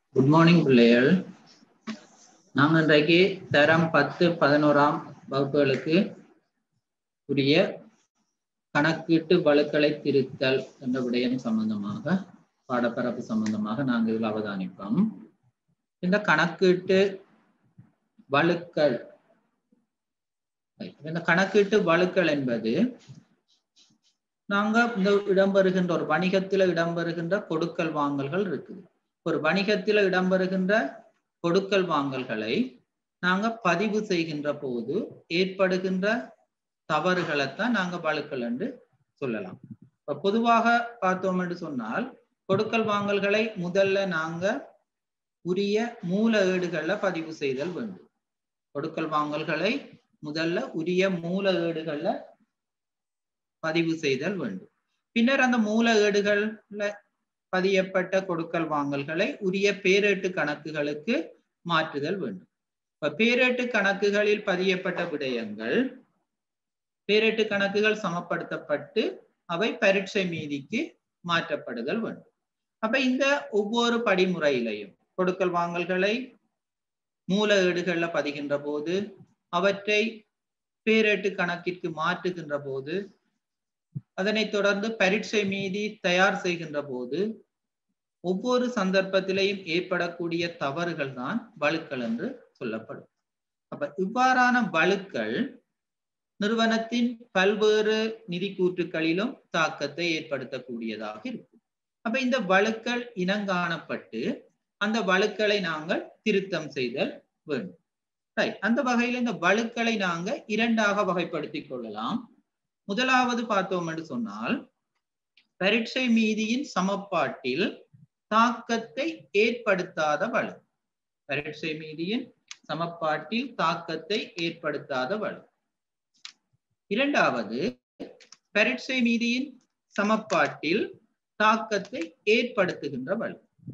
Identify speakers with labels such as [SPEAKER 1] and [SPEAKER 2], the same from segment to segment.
[SPEAKER 1] good morning பிள்ளைகள் நாங்கள் இன்றைக்கு தரம் பத்து பதினோராம் வகுப்புகளுக்கு உரிய கணக்கீட்டு வழுக்களை திருத்தல் என்ற விடயம் சம்பந்தமாக பாடப்பரப்பு சம்பந்தமாக நாங்கள் இதில் அவதானிப்போம் இந்த கணக்கீட்டு வழுக்கள் இந்த கணக்கீட்டு வழுக்கள் என்பது நாங்க இந்த இடம்பெறுகின்ற ஒரு வணிகத்துல இடம்பெறுகின்ற கொடுக்கல் வாங்கல்கள் இருக்குது ஒரு வணிகத்துல இடம்பெறுகின்ற கொடுக்கல் வாங்கல்களை நாங்க பதிவு செய்கின்ற போது ஏற்படுகின்ற தவறுகளைத்தான் நாங்க வழுக்கல் என்று சொல்லலாம் இப்ப பொதுவாக பார்த்தோம் என்று சொன்னால் கொடுக்கல் வாங்கல்களை முதல்ல நாங்க உரிய மூல ஏடுகள்ல பதிவு செய்தல் வேண்டும் கொடுக்கல் வாங்கல்களை முதல்ல உரிய மூல ஏடுகள்ல பதிவு செய்தல் வேண்டும் பின்னர் அந்த மூல ஏடுகள்ல பதியப்பட்ட கொடுக்கல் வாங்கல்களை உரிய பேரேட்டு கணக்குகளுக்கு மாற்றுதல் வேண்டும் இப்ப பேரேட்டு கணக்குகளில் பதியப்பட்ட விடயங்கள் பேரேட்டு கணக்குகள் சமப்படுத்தப்பட்டு அவை பரீட்சை மீதிக்கு மாற்றப்படுதல் வேண்டும் அப்ப இந்த ஒவ்வொரு படிமுறையிலையும் கொடுக்கல் வாங்கல்களை மூல ஏடுகள்ல பதிகின்ற போது அவற்றை பேரேட்டு கணக்கிற்கு மாற்றுகின்ற போது அதனை தொடர்ந்து பரீட்சை மீதி தயார் செய்கின்ற போது ஒவ்வொரு சந்தர்ப்பத்திலையும் ஏற்படக்கூடிய தவறுகள் தான் வழுக்கள் என்று சொல்லப்படும் அப்ப இவ்வாறான வழுக்கள் நிறுவனத்தின் பல்வேறு நிதி கூற்றுக்களிலும் தாக்கத்தை ஏற்படுத்தக்கூடியதாக இருக்கும் அப்ப இந்த வழுக்கள் இனங்காணப்பட்டு அந்த வழுக்களை நாங்கள் திருத்தம் செய்தல் வேண்டும் ரைட் அந்த வகையில் இந்த வழுக்களை நாங்க இரண்டாக வகைப்படுத்திக் கொள்ளலாம் முதலாவது பார்த்தோம் என்று சொன்னால் பரீட்சை மீதியின் சமப்பாட்டில் தாக்கத்தை ஏற்படுத்தாத வலு பரீட்சை மீதியின் சமப்பாட்டில் தாக்கத்தை ஏற்படுத்தாத வலு இரண்டாவது பரீட்சை மீதியின் சமப்பாட்டில் தாக்கத்தை ஏற்படுத்துகின்ற வலு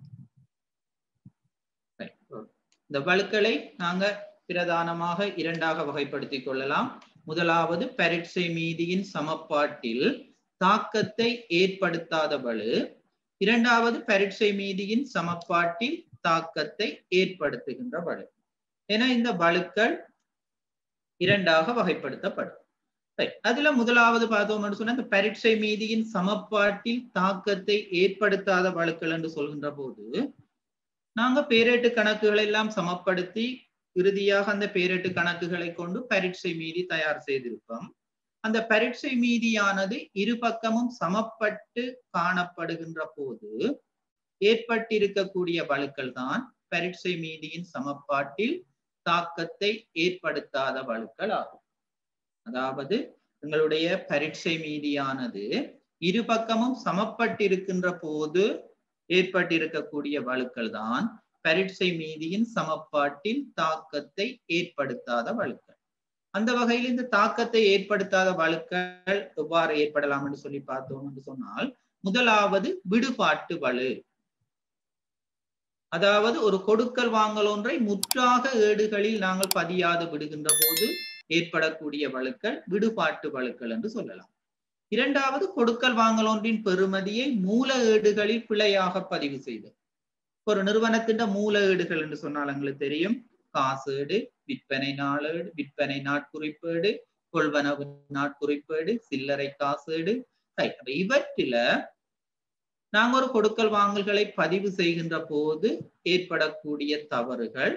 [SPEAKER 1] இந்த வழுக்களை நாங்க பிரதானமாக இரண்டாக வகைப்படுத்திக் கொள்ளலாம் முதலாவது பரீட்சை மீதியின் சமப்பாட்டில் தாக்கத்தை ஏற்படுத்தாத வலு இரண்டாவது பரீட்சை மீதியின் சமப்பாட்டில் தாக்கத்தை ஏற்படுத்துகின்ற வலு என இந்த வழுக்கள் இரண்டாக வகைப்படுத்தப்படும் அதுல முதலாவது பார்த்தோம் சொன்னா இந்த பரீட்சை மீதியின் சமப்பாட்டில் தாக்கத்தை ஏற்படுத்தாத வழுக்கள் என்று சொல்கின்ற போது நாங்க பேரேட்டு கணக்குகளை எல்லாம் சமப்படுத்தி இறுதியாக அந்த பேரேட்டு கணக்குகளை கொண்டு பரீட்சை மீதி தயார் செய்திருப்போம் அந்த பரீட்சை மீதியானது இரு பக்கமும் சமப்பட்டு காணப்படுகின்ற போது ஏற்பட்டிருக்கக்கூடிய வழுக்கள் தான் பரீட்சை மீதியின் சமப்பாட்டில் தாக்கத்தை ஏற்படுத்தாத வழுக்கள் ஆகும் அதாவது எங்களுடைய பரீட்சை மீதியானது இரு பக்கமும் சமப்பட்டிருக்கின்ற போது ஏற்பட்டிருக்கக்கூடிய வழுக்கள் தான் பரீட்சை மீதியின் சமப்பாட்டில் தாக்கத்தை ஏற்படுத்தாத வழுக்கள் அந்த வகையில் இந்த தாக்கத்தை ஏற்படுத்தாத வழுக்கள் எவ்வாறு ஏற்படலாம் என்று சொல்லி பார்த்தோம் என்று சொன்னால் முதலாவது விடுபாட்டு வலு அதாவது ஒரு கொடுக்கல் வாங்கல் ஒன்றை முற்றாக ஏடுகளில் நாங்கள் பதியாது விடுகின்ற போது ஏற்படக்கூடிய வழுக்கள் விடுபாட்டு வழுக்கள் என்று சொல்லலாம் இரண்டாவது கொடுக்கல் வாங்கல் ஒன்றின் பெறுமதியை மூல ஏடுகளில் பிழையாக பதிவு செய்தல் ஒரு நிறுவனத்தின் மூல ஏடுகள் என்று சொன்னால் எங்களுக்கு தெரியும் காசேடு விற்பனை நாளேடு விற்பனை நாட்குறிப்பேடு கொள்வனவு நாட்குறிப்பேடு சில்லறை காசேடு இவற்றில நாங்க ஒரு கொடுக்கல் வாங்கல்களை பதிவு செய்கின்ற போது ஏற்படக்கூடிய தவறுகள்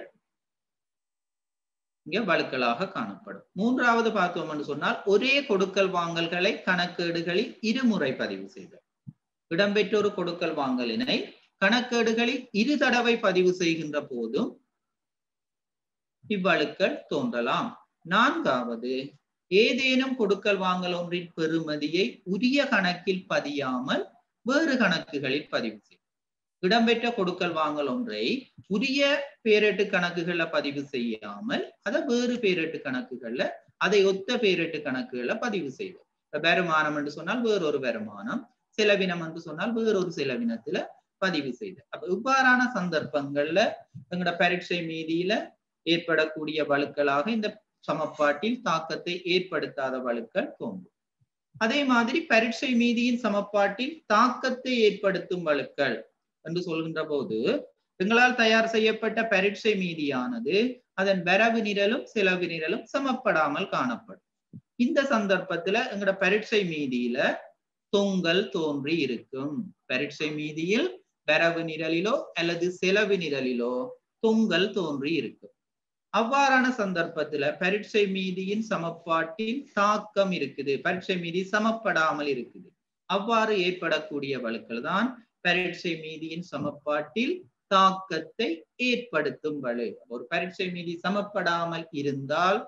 [SPEAKER 1] இங்க வழுக்கலாக காணப்படும் மூன்றாவது பார்த்தோம் என்று சொன்னால் ஒரே கொடுக்கல் வாங்கல்களை கணக்கேடுகளில் இருமுறை பதிவு செய்தல் இடம்பெற்ற ஒரு கொடுக்கல் வாங்கலினை கணக்கேடுகளில் இரு தடவை பதிவு செய்கின்ற போதும் இவ்வழுக்கள் தோன்றலாம் நான்காவது ஏதேனும் கொடுக்கல் வாங்கல் ஒன்றின் பெறுமதியை உரிய கணக்கில் பதியாமல் வேறு கணக்குகளில் பதிவு செய்யும் இடம்பெற்ற கொடுக்கல் வாங்கல் ஒன்றை உரிய பேரேட்டு கணக்குகள்ல பதிவு செய்யாமல் அதை வேறு பேரேட்டு கணக்குகள்ல அதை ஒத்த பேரேட்டு கணக்குகள்ல பதிவு செய்தோம் வருமானம் என்று சொன்னால் வேறொரு வருமானம் செலவினம் என்று சொன்னால் வேறொரு செலவினத்துல பதிவு செய்த அப்ப இவ்வாறான சந்தர்ப்பங்கள்ல எங்களோட பரீட்சை மீதியில ஏற்படக்கூடிய வழுக்களாக இந்த சமப்பாட்டில் தாக்கத்தை ஏற்படுத்தாத வழுக்கள் தோன்றும் அதே மாதிரி பரீட்சை மீதியின் சமப்பாட்டில் தாக்கத்தை ஏற்படுத்தும் வழுக்கள் என்று சொல்கின்ற போது எங்களால் தயார் செய்யப்பட்ட பரீட்சை மீதியானது அதன் வரவு நிரலும் செலவு நிரலும் சமப்படாமல் காணப்படும் இந்த சந்தர்ப்பத்துல எங்கட பரீட்சை மீதியில தொங்கல் தோன்றி இருக்கும் பரீட்சை மீதியில் வரவு நிரலிலோ அல்லது செலவு நிரலிலோ தொங்கல் தோன்றி இருக்கும் அவ்வாறான சந்தர்ப்பத்துல பரீட்சை மீதியின் சமப்பாட்டின் தாக்கம் இருக்குது பரீட்சை மீதி சமப்படாமல் இருக்குது அவ்வாறு ஏற்படக்கூடிய வழுக்கள் தான் பரீட்சை மீதியின் சமப்பாட்டில் தாக்கத்தை ஏற்படுத்தும் வலு ஒரு பரீட்சை மீதி சமப்படாமல் இருந்தால்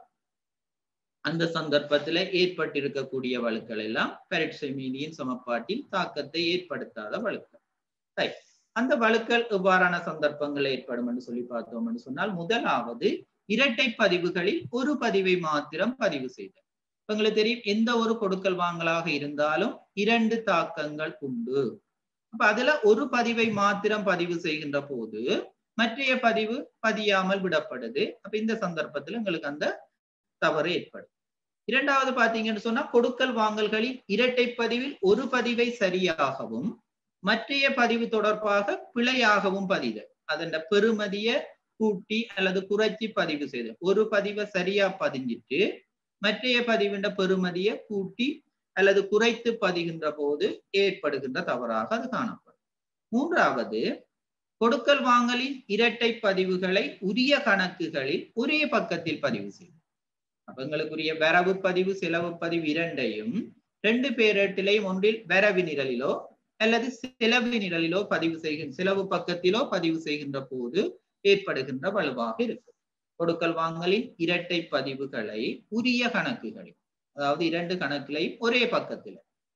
[SPEAKER 1] அந்த சந்தர்ப்பத்துல ஏற்பட்டிருக்கக்கூடிய வழுக்கள் எல்லாம் பரீட்சை மீதியின் சமப்பாட்டில் தாக்கத்தை ஏற்படுத்தாத வழுக்கள் ரைட் அந்த வழுக்கள் எவ்வாறான சந்தர்ப்பங்கள் ஏற்படும் என்று சொல்லி பார்த்தோம் என்று சொன்னால் முதலாவது இரட்டை பதிவுகளில் ஒரு பதிவை மாத்திரம் பதிவு செய்தல் உங்களுக்கு தெரியும் எந்த ஒரு கொடுக்கல் வாங்கலாக இருந்தாலும் இரண்டு தாக்கங்கள் உண்டு அப்ப அதுல ஒரு பதிவை மாத்திரம் பதிவு செய்கின்ற போது மற்றைய பதிவு பதியாமல் விடப்படுது அப்ப இந்த சந்தர்ப்பத்துல உங்களுக்கு அந்த தவறு ஏற்படும் இரண்டாவது பாத்தீங்கன்னு சொன்னா கொடுக்கல் வாங்கல்களில் இரட்டை பதிவில் ஒரு பதிவை சரியாகவும் மற்றைய பதிவு தொடர்பாக பிழையாகவும் பதிதல் அதன் பெருமதிய கூட்டி அல்லது குறைச்சி பதிவு செய்தல் ஒரு பதிவை சரியா பதிஞ்சிட்டு மற்றைய பதிவின் பெருமதிய கூட்டி அல்லது குறைத்து பதிகின்ற போது ஏற்படுகின்ற தவறாக அது காணப்படும் மூன்றாவது கொடுக்கல் வாங்கலின் இரட்டை பதிவுகளை உரிய கணக்குகளில் ஒரே பக்கத்தில் பதிவு செய்யும் அப்ப எங்களுக்குரிய வரவு பதிவு செலவு பதிவு இரண்டையும் ரெண்டு பேரட்டிலையும் ஒன்றில் வரவு நிரலிலோ அல்லது செலவு நிரலிலோ பதிவு செய்கின்ற செலவு பக்கத்திலோ பதிவு செய்கின்ற போது ஏற்படுகின்ற வலுவாக இருக்கும் கொடுக்கல் வாங்கலின் இரட்டை பதிவுகளை உரிய கணக்குகளில் அதாவது இரண்டு கணக்கிலையும் ஒரே பக்கத்தில்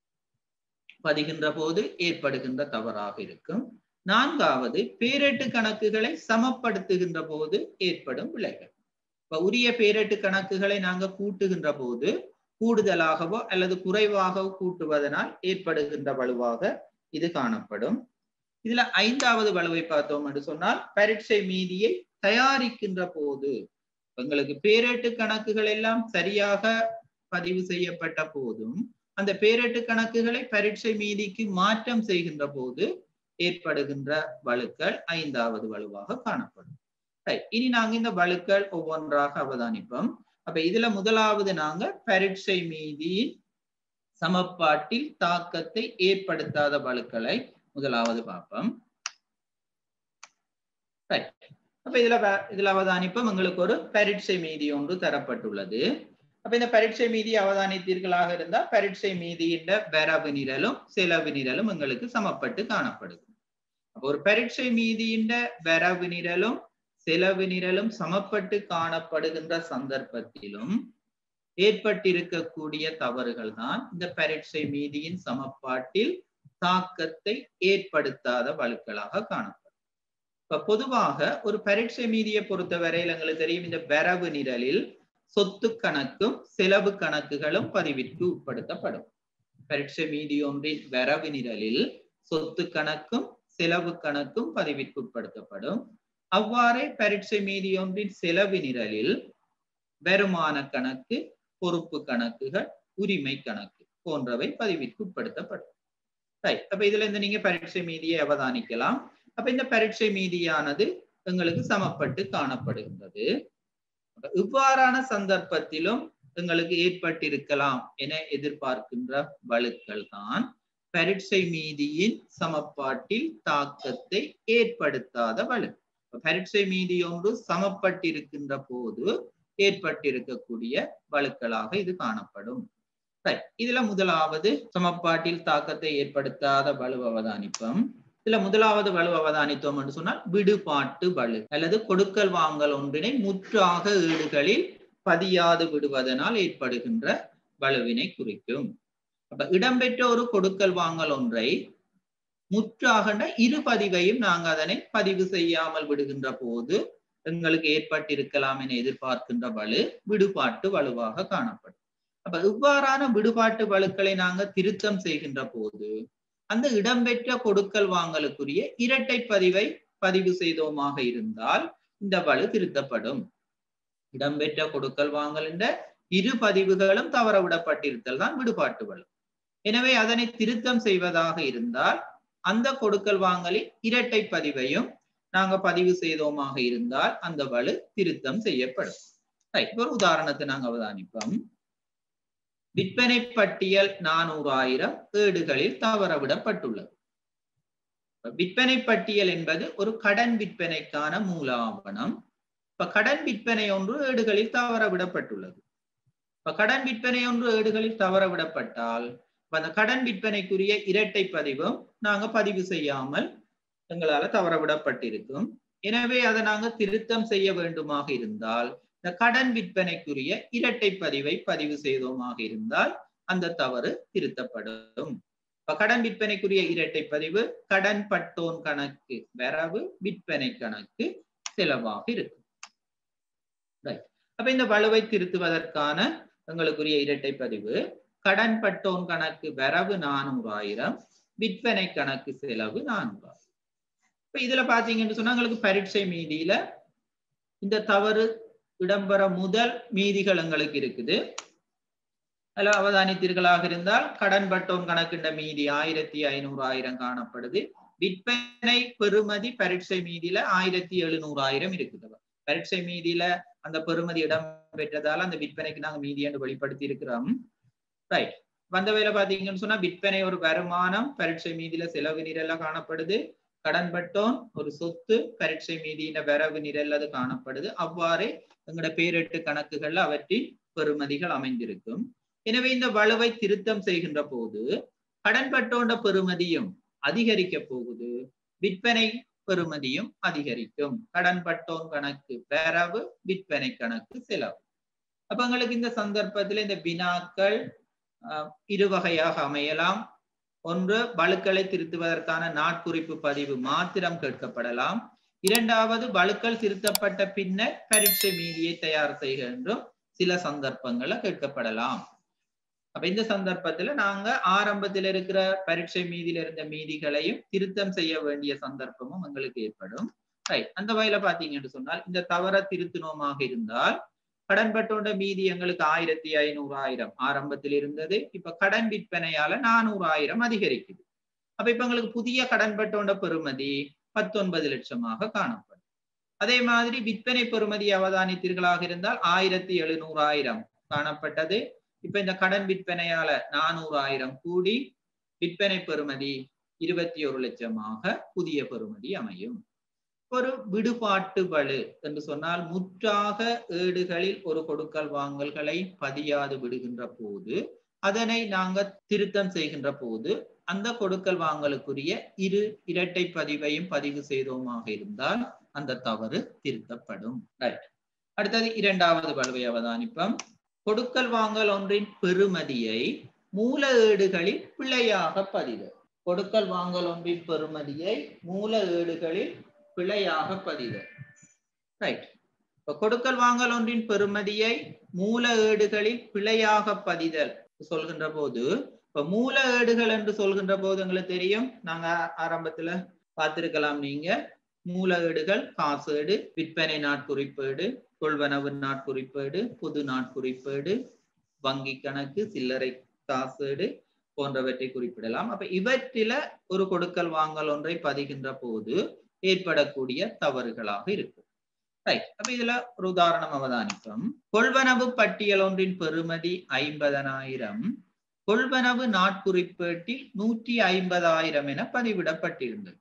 [SPEAKER 1] பதிகின்ற போது ஏற்படுகின்ற தவறாக இருக்கும் நான்காவது பேரட்டு கணக்குகளை சமப்படுத்துகின்ற போது ஏற்படும் விளைகள் இப்ப உரிய பேரட்டு கணக்குகளை நாங்க கூட்டுகின்ற போது கூடுதலாகவோ அல்லது குறைவாகவோ கூட்டுவதனால் ஏற்படுகின்ற வலுவாக இது காணப்படும் இதுல ஐந்தாவது வலுவை பார்த்தோம் என்று சொன்னால் பரீட்சை மீதியை தயாரிக்கின்ற போது எங்களுக்கு பேரேட்டு கணக்குகள் எல்லாம் சரியாக பதிவு செய்யப்பட்ட போதும் அந்த பேரேட்டு கணக்குகளை பரீட்சை மீதிக்கு மாற்றம் செய்கின்ற போது ஏற்படுகின்ற வலுக்கள் ஐந்தாவது வலுவாக காணப்படும் இனி நாங்க இந்த வலுக்கள் ஒவ்வொன்றாக அவதானிப்போம் அப்ப இதுல முதலாவது நாங்க பரீட்சை மீதியின் சமப்பாட்டில் தாக்கத்தை ஏற்படுத்தாத வலுக்களை முதலாவது பார்ப்போம் அப்ப இதுல இதுல அவதானிப்போம் உங்களுக்கு ஒரு பரீட்சை மீதி ஒன்று தரப்பட்டுள்ளது அப்ப இந்த பரீட்சை மீதி அவதானித்தீர்களாக இருந்தா பரீட்சை மீதியின் வரவு நிரலும் செலவு நிரலும் எங்களுக்கு சமப்பட்டு காணப்படுது அப்ப ஒரு பரீட்சை மீதியின் வரவு நிரலும் செலவு நிரலும் சமப்பட்டு காணப்படுகின்ற சந்தர்ப்பத்திலும் ஏற்பட்டிருக்கக்கூடிய தவறுகள் தான் இந்த பரீட்சை மீதியின் சமப்பாட்டில் தாக்கத்தை ஏற்படுத்தாத வழுக்களாக காணப்படும் இப்ப பொதுவாக ஒரு பரீட்சை மீதியை பொறுத்தவரையில் எங்களுக்கு தெரியும் இந்த வரவு நிரலில் சொத்து கணக்கும் செலவு கணக்குகளும் பதிவிற்கு உட்படுத்தப்படும் பரீட்சை மீதி ஒன்றின் வரவு நிரலில் சொத்து கணக்கும் செலவு கணக்கும் பதிவிற்கு உட்படுத்தப்படும் அவ்வாறே பரீட்சை மீதி ஒன்றின் செலவு நிரலில் வருமான கணக்கு பொறுப்பு கணக்குகள் உரிமை கணக்கு போன்றவை பதிவிற்கு உட்படுத்தப்படும் அப்ப இதுல இருந்து நீங்க பரீட்சை மீதியை அவதானிக்கலாம் அப்ப இந்த பரீட்சை மீதியானது எங்களுக்கு சமப்பட்டு காணப்படுகின்றது இவ்வாறான சந்தர்ப்பத்திலும் எங்களுக்கு ஏற்பட்டிருக்கலாம் என எதிர்பார்க்கின்ற வழுக்கள் தான் பரீட்சை மீதியின் சமப்பாட்டில் தாக்கத்தை ஏற்படுத்தாத வலு பரீட்சை மீதி ஒன்று சமப்பட்டிருக்கின்ற போது ஏற்பட்டிருக்கக்கூடிய வழுக்களாக இது காணப்படும் இதுல முதலாவது சமப்பாட்டில் தாக்கத்தை ஏற்படுத்தாத வலு அவதானிப்பம் இதுல முதலாவது வலு அவதானித்தோம் என்று சொன்னால் விடுபாட்டு வலு அல்லது கொடுக்கல் வாங்கல் ஒன்றினை முற்றாக ஈடுகளில் பதியாது விடுவதனால் ஏற்படுகின்ற வலுவினை குறிக்கும் அப்ப இடம்பெற்ற ஒரு கொடுக்கல் வாங்கல் ஒன்றை முற்றாகண்ட இரு பதிவையும் நாங்க அதனை பதிவு செய்யாமல் விடுகின்ற போது எங்களுக்கு ஏற்பட்டிருக்கலாம் என எதிர்பார்க்கின்ற வலு விடுபாட்டு வலுவாக காணப்படும் அப்ப இவ்வாறான விடுபாட்டு வலுக்களை நாங்க திருத்தம் செய்கின்ற போது அந்த இடம்பெற்ற கொடுக்கல் வாங்கலுக்குரிய இரட்டை பதிவை பதிவு செய்தோமாக இருந்தால் இந்த வலு திருத்தப்படும் இடம்பெற்ற கொடுக்கல் வாங்கல் என்ற இரு பதிவுகளும் தவற விடப்பட்டிருத்தல் தான் விடுபாட்டு வலு எனவே அதனை திருத்தம் செய்வதாக இருந்தால் அந்த கொடுக்கல் வாங்கலில் இரட்டை பதிவையும் நாங்க பதிவு செய்தோமாக இருந்தால் அந்த வலு திருத்தம் செய்யப்படும் ரைட் ஒரு உதாரணத்தை நாங்க அவதானிப்போம் விற்பனை பட்டியல் நானூறாயிரம் ஏடுகளில் தவறவிடப்பட்டுள்ளது விற்பனை பட்டியல் என்பது ஒரு கடன் விற்பனைக்கான மூல ஆவணம் இப்ப கடன் விற்பனை ஒன்று ஏடுகளில் தவறவிடப்பட்டுள்ளது இப்ப கடன் விற்பனை ஒன்று ஏடுகளில் தவறவிடப்பட்டால் அந்த கடன் விற்பனைக்குரிய இரட்டை பதிவும் நாங்க பதிவு செய்யாமல் எங்களால தவறவிடப்பட்டிருக்கும் எனவே அதை நாங்க திருத்தம் செய்ய வேண்டுமாக இருந்தால் இந்த கடன் விற்பனைக்குரிய இரட்டை பதிவை பதிவு செய்தோமாக இருந்தால் அந்த தவறு திருத்தப்படும் இப்ப கடன் விற்பனைக்குரிய இரட்டை பதிவு கடன் பட்டோன் கணக்கு வரவு விற்பனை கணக்கு செலவாக இருக்கும் அப்ப இந்த வலுவை திருத்துவதற்கான எங்களுக்குரிய இரட்டை பதிவு கடன் பட்டோன் கணக்கு வரவு நானூறாயிரம் விற்பனை கணக்கு செலவு நானூறாயிரம் இப்ப இதுல பாத்தீங்கன்னு சொன்னா எங்களுக்கு பரீட்சை மீதியில இந்த தவறு இடம்பெற முதல் மீதிகள் எங்களுக்கு இருக்குது அதுல அவதானித்தீர்களாக இருந்தால் கடன் பட்டோன் கணக்கின்ற மீதி ஆயிரத்தி ஐநூறு ஆயிரம் காணப்படுது விற்பனை பெறுமதி பரீட்சை மீதியில ஆயிரத்தி எழுநூறாயிரம் இருக்குது பரீட்சை மீதியில அந்த பெறுமதி இடம் பெற்றதால அந்த விற்பனைக்கு நாங்க மீதி என்று வெளிப்படுத்தி இருக்கிறோம் ரைட் வந்த வேலை பாத்தீங்கன்னு சொன்னா விற்பனை ஒரு வருமானம் பரீட்சை மீதியில செலவு நிரல்ல காணப்படுது கடன் பட்டோன் ஒரு சொத்து பரீட்சை மீதியின வரவு நிரல் அது காணப்படுது அவ்வாறே எங்களோட பேரெட்டு கணக்குகள்ல அவற்றின் பெறுமதிகள் அமைந்திருக்கும் எனவே இந்த வலுவை திருத்தம் செய்கின்ற போது கடன் பட்டோண்ட பெறுமதியும் அதிகரிக்க போகுது விற்பனை பெறுமதியும் அதிகரிக்கும் கடன் பட்டோன் கணக்கு வரவு விற்பனை கணக்கு செலவு அப்ப எங்களுக்கு இந்த சந்தர்ப்பத்துல இந்த வினாக்கள் இரு வகையாக அமையலாம் ஒன்று வழுக்களை திருத்துவதற்கான நாட்குறிப்பு பதிவு மாத்திரம் கேட்கப்படலாம் இரண்டாவது வழுக்கள் திருத்தப்பட்ட பின்னர் பரீட்சை மீதியை தயார் செய்க என்றும் சில சந்தர்ப்பங்கள்ல கேட்கப்படலாம் அப்ப இந்த சந்தர்ப்பத்துல நாங்க ஆரம்பத்தில் இருக்கிற பரீட்சை மீதியில இருந்த மீதிகளையும் திருத்தம் செய்ய வேண்டிய சந்தர்ப்பமும் எங்களுக்கு ஏற்படும் ரைட் அந்த வகையில பாத்தீங்கன்னு சொன்னால் இந்த தவற திருத்தினோமாக இருந்தால் கடன் பட்டோண்ட மீதி எங்களுக்கு ஆயிரத்தி ஐநூறு ஆயிரம் ஆரம்பத்தில் இருந்தது இப்ப கடன் விற்பனையால நானூறு ஆயிரம் அதிகரிக்குது அப்ப இப்ப எங்களுக்கு புதிய கடன் பட்டோண்ட பெறுமதி பத்தொன்பது லட்சமாக காணப்படும் அதே மாதிரி விற்பனை பெறுமதி அவதானித்தீர்களாக இருந்தால் ஆயிரத்தி எழுநூறு ஆயிரம் காணப்பட்டது இப்ப இந்த கடன் விற்பனையால நானூறு ஆயிரம் கூடி விற்பனை பெறுமதி இருபத்தி ஒரு லட்சமாக புதிய பெறுமதி அமையும் ஒரு விடுபாட்டு வலு என்று சொன்னால் முற்றாக ஏடுகளில் ஒரு கொடுக்கல் வாங்கல்களை பதியாது விடுகின்ற போது அதனை நாங்க திருத்தம் செய்கின்ற போது அந்த கொடுக்கல் வாங்கலுக்குரிய இரு இரட்டை பதிவையும் பதிவு செய்தோமாக இருந்தால் அந்த தவறு திருத்தப்படும் அடுத்தது இரண்டாவது வலுவை அவதானிப்பம் கொடுக்கல் வாங்கல் ஒன்றின் பெறுமதியை மூல ஏடுகளில் பிழையாக பதிதல் கொடுக்கல் வாங்கல் ஒன்றின் பெறுமதியை மூல ஏடுகளில் பிழையாக பதிதல் ரைட் இப்ப கொடுக்கல் வாங்கல் ஒன்றின் பெறுமதியை மூல ஏடுகளில் பிழையாக பதிதல் சொல்கின்ற போது இப்ப மூல ஏடுகள் என்று சொல்கின்ற போது எங்களுக்கு தெரியும் நாங்க ஆரம்பத்துல பார்த்திருக்கலாம் நீங்க மூல ஏடுகள் காசேடு விற்பனை நாட்குறிப்பேடு கொள்வனவு நாட்குறிப்பேடு பொது நாட்குறிப்பேடு வங்கி கணக்கு சில்லறை காசேடு போன்றவற்றை குறிப்பிடலாம் அப்ப இவற்றில ஒரு கொடுக்கல் வாங்கல் ஒன்றை பதிகின்ற போது ஏற்படக்கூடிய தவறுகளாக இருக்கு ரைட் அப்ப இதுல ஒரு உதாரணம் அவதானிப்போம் கொள்வனவு பட்டியல் ஒன்றின் பெறுமதி ஐம்பதனாயிரம் கொள்வனவு நாட்குறிப்பேட்டில் நூற்றி ஐம்பதாயிரம் என பதிவிடப்பட்டிருந்தது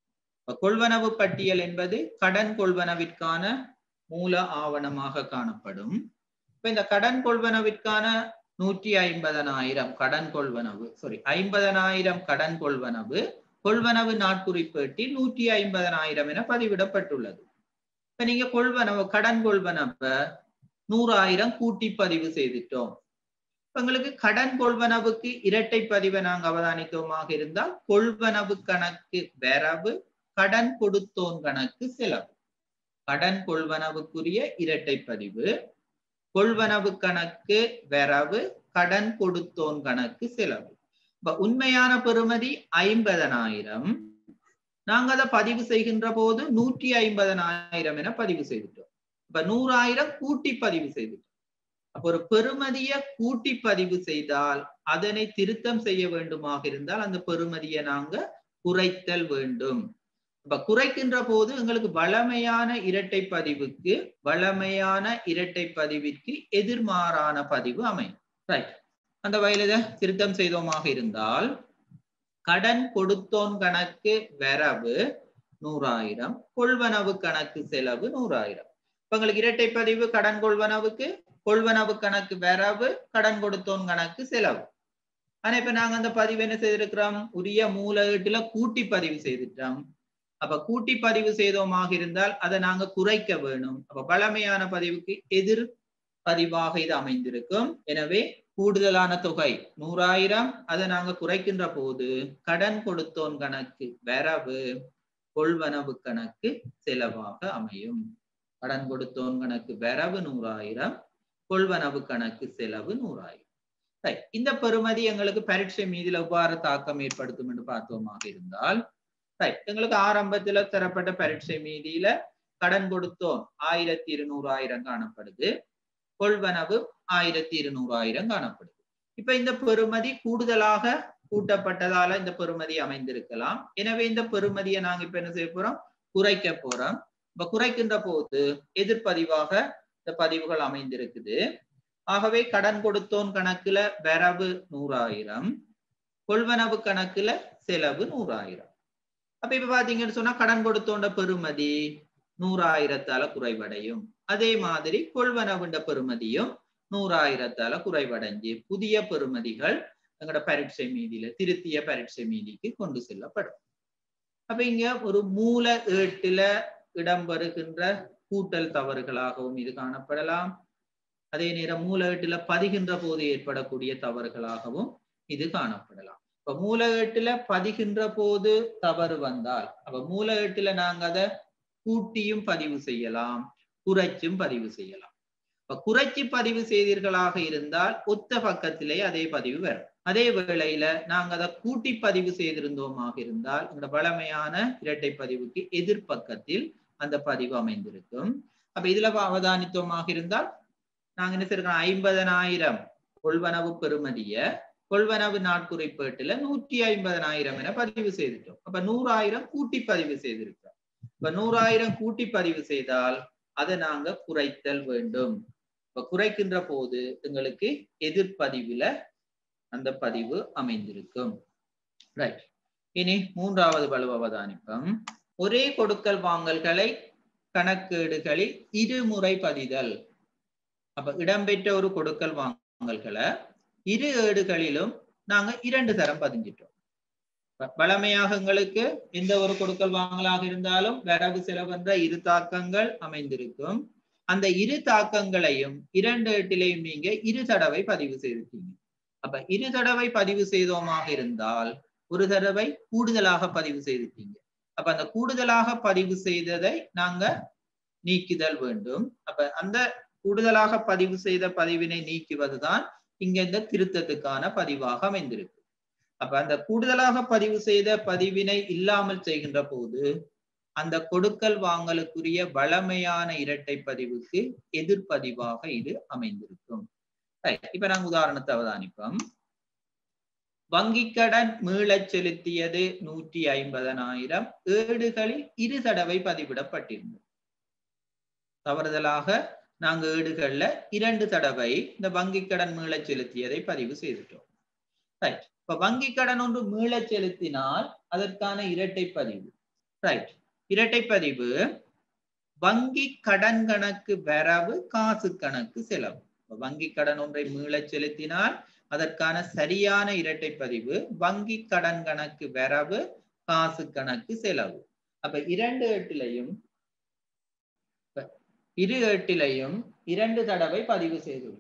[SPEAKER 1] கொள்வனவு பட்டியல் என்பது கடன் கொள்வனவிற்கான மூல ஆவணமாக காணப்படும் இப்ப இந்த கடன் கொள்வனவிற்கான நூற்றி ஐம்பதனாயிரம் கடன் கொள்வனவு சாரி ஐம்பதனாயிரம் கடன் கொள்வனவு கொள்வனவு நாட்குறிப்பேட்டில் நூற்றி ஐம்பதனாயிரம் என பதிவிடப்பட்டுள்ளது இப்ப நீங்க கொள்வனவு கடன் கொள்வனவ நூறாயிரம் கூட்டி பதிவு செய்துட்டோம் எங்களுக்கு கடன் கொள்வனவுக்கு இரட்டை பதிவை நாங்க அவதானித்தோமாக இருந்தால் கொள்வனவு கணக்கு வரவு கடன் கொடுத்தோன் கணக்கு செலவு கடன் கொள்வனவுக்குரிய இரட்டை பதிவு கொள்வனவு கணக்கு வரவு கடன் கொடுத்தோன் கணக்கு செலவு இப்ப உண்மையான பெறுமதி ஐம்பதனாயிரம் நாங்க அதை பதிவு செய்கின்ற போது நூற்றி ஐம்பதனாயிரம் என பதிவு செய்துட்டோம் இப்ப நூறாயிரம் கூட்டி பதிவு செய்துட்டோம் அப்ப ஒரு பெறுமதிய கூட்டி பதிவு செய்தால் அதனை திருத்தம் செய்ய வேண்டுமாக இருந்தால் அந்த பெறுமதியை நாங்க குறைத்தல் வேண்டும் அப்ப குறைக்கின்ற போது எங்களுக்கு வளமையான இரட்டை பதிவுக்கு வளமையான இரட்டை பதிவிற்கு எதிர்மாறான பதிவு அமையும் ரைட் அந்த வயலில திருத்தம் செய்தோமாக இருந்தால் கடன் கொடுத்தோன் கணக்கு வரவு நூறாயிரம் கொள்வனவு கணக்கு செலவு நூறாயிரம் இப்ப உங்களுக்கு இரட்டை பதிவு கடன் கொள்வனவுக்கு கொள்வனவு கணக்கு வரவு கடன் கொடுத்தோன் கணக்கு செலவு ஆனா இப்ப நாங்க அந்த பதிவு என்ன செய்திருக்கிறோம் உரிய மூலகட்டுல கூட்டி பதிவு செய்துட்டோம் அப்ப கூட்டி பதிவு செய்தோமாக இருந்தால் அதை நாங்க குறைக்க வேணும் அப்ப பழமையான பதிவுக்கு எதிர் பதிவாக இது அமைந்திருக்கும் எனவே கூடுதலான தொகை நூறாயிரம் அதை நாங்க குறைக்கின்ற போது கடன் கொடுத்தோன் கணக்கு வரவு கொள்வனவு கணக்கு செலவாக அமையும் கடன் கொடுத்தோன் கணக்கு வரவு நூறாயிரம் கொள்வனவு கணக்கு செலவு நூறாயிரம் இந்த பெறுமதி எங்களுக்கு பரீட்சை மீதில் எவ்வாறு தாக்கம் ஏற்படுத்தும் என்று பார்த்தோமாக இருந்தால் ரைட் எங்களுக்கு ஆரம்பத்துல தரப்பட்ட பரீட்சை மீதியில கடன் கொடுத்தோம் ஆயிரத்தி இருநூறாயிரம் காணப்படுது கொள்வனவு ஆயிரத்தி இருநூறாயிரம் காணப்படுது இப்ப இந்த பெறுமதி கூடுதலாக கூட்டப்பட்டதால இந்த பெறுமதி அமைந்திருக்கலாம் எனவே இந்த பெறுமதியை நாங்க இப்ப என்ன செய்ய போறோம் குறைக்க போறோம் இப்ப குறைக்கின்ற போது எதிர்ப்பதிவாக இந்த பதிவுகள் அமைந்திருக்குது ஆகவே கடன் கொடுத்தோன் கணக்குல வரவு நூறாயிரம் கொள்வனவு கணக்குல செலவு நூறாயிரம் அப்ப இப்ப பாத்தீங்கன்னு சொன்னா கடன் கொடுத்தோண்ட பெறுமதி நூறாயிரத்தால குறைவடையும் அதே மாதிரி கொள்வனவுண்ட பெறுமதியும் நூறாயிரத்தால குறைவடைஞ்சு புதிய பெறுமதிகள் எங்களோட பரீட்சை மீதியில திருத்திய பரீட்சை மீதிக்கு கொண்டு செல்லப்படும் அப்ப இங்க ஒரு மூல ஏட்டுல இடம்பெறுகின்ற கூட்டல் தவறுகளாகவும் இது காணப்படலாம் அதே நேரம் மூல ஏட்டுல பதிகின்ற போது ஏற்படக்கூடிய தவறுகளாகவும் இது காணப்படலாம் இப்ப மூல ஏட்டுல பதிகின்ற போது தவறு வந்தால் அப்ப மூல ஏட்டுல நாங்க அதை கூட்டியும் பதிவு செய்யலாம் குறைச்சும் பதிவு செய்யலாம் இப்ப குறைச்சி பதிவு செய்தீர்களாக இருந்தால் ஒத்த பக்கத்திலே அதே பதிவு வரும் அதே வேளையில நாங்க அதை கூட்டி பதிவு செய்திருந்தோமாக இருந்தால் இந்த வளமையான இரட்டை பதிவுக்கு எதிர்பக்கத்தில் அந்த பதிவு அமைந்திருக்கும் அப்ப இதுல அவதானித்தோமாக இருந்தால் நாங்க என்ன செய்யறோம் ஐம்பதனாயிரம் கொள்வனவு பெறுமதிய கொள்வனவு நாட்குறிப்பேட்டுல நூற்றி ஐம்பதனாயிரம் என பதிவு செய்துட்டோம் அப்ப நூறாயிரம் கூட்டி பதிவு செய்திருக்கோம் இப்ப நூறாயிரம் கூட்டி பதிவு செய்தால் அதை நாங்க குறைத்தல் வேண்டும் இப்ப குறைக்கின்ற போது எங்களுக்கு எதிர்பதிவுல அந்த பதிவு அமைந்திருக்கும் ரைட் இனி மூன்றாவது வலு அவதானிப்பம் ஒரே கொடுக்கல் வாங்கல்களை கணக்கேடுகளில் இருமுறை பதிதல் அப்ப இடம்பெற்ற ஒரு கொடுக்கல் வாங்கல்களை இரு ஏடுகளிலும் நாங்க இரண்டு தரம் பதிஞ்சிட்டோம் வளமையாக எங்களுக்கு எந்த ஒரு கொடுக்கல் வாங்கலாக இருந்தாலும் வரவு செலவென்ற இரு தாக்கங்கள் அமைந்திருக்கும் அந்த இரு தாக்கங்களையும் இரண்டு எட்டிலையும் நீங்க இரு தடவை பதிவு செய்திருக்கீங்க அப்ப இரு தடவை பதிவு செய்தோமாக இருந்தால் ஒரு தடவை கூடுதலாக பதிவு செய்திருக்கீங்க அப்ப அந்த கூடுதலாக பதிவு செய்ததை நாங்க நீக்குதல் வேண்டும் அப்ப அந்த கூடுதலாக பதிவு செய்த பதிவினை நீக்குவதுதான் இங்க இந்த திருத்தத்துக்கான பதிவாக அமைந்திருக்கு அப்ப அந்த கூடுதலாக பதிவு செய்த பதிவினை இல்லாமல் செய்கின்ற போது அந்த கொடுக்கல் வாங்கலுக்குரிய வளமையான இரட்டை பதிவுக்கு எதிர்ப்பதிவாக இது அமைந்திருக்கும் இப்ப நாங்க உதாரணத்தை அவதானிப்போம் வங்கி கடன் மீளச் செலுத்தியது நூற்றி ஐம்பதனாயிரம் ஏடுகளில் இரு தடவை பதிவிடப்பட்டிருந்தது தவறுதலாக நாங்க ஏடுகள்ல இரண்டு தடவை இந்த வங்கி கடன் மீளச் செலுத்தியதை பதிவு செய்துட்டோம் ரைட் இப்ப வங்கி கடன் ஒன்று மீளச் செலுத்தினால் அதற்கான இரட்டை பதிவு ரைட் இரட்டை பதிவு வங்கி கடன் கணக்கு வரவு காசு கணக்கு செலவு வங்கி கடன் ஒன்றை மீளச் செலுத்தினால் அதற்கான சரியான இரட்டை பதிவு வங்கி கடன் கணக்கு வரவு காசு கணக்கு செலவு அப்ப இரண்டு எட்டிலையும் இரு எட்டிலையும் இரண்டு தடவை பதிவு செய்துள்ளோம்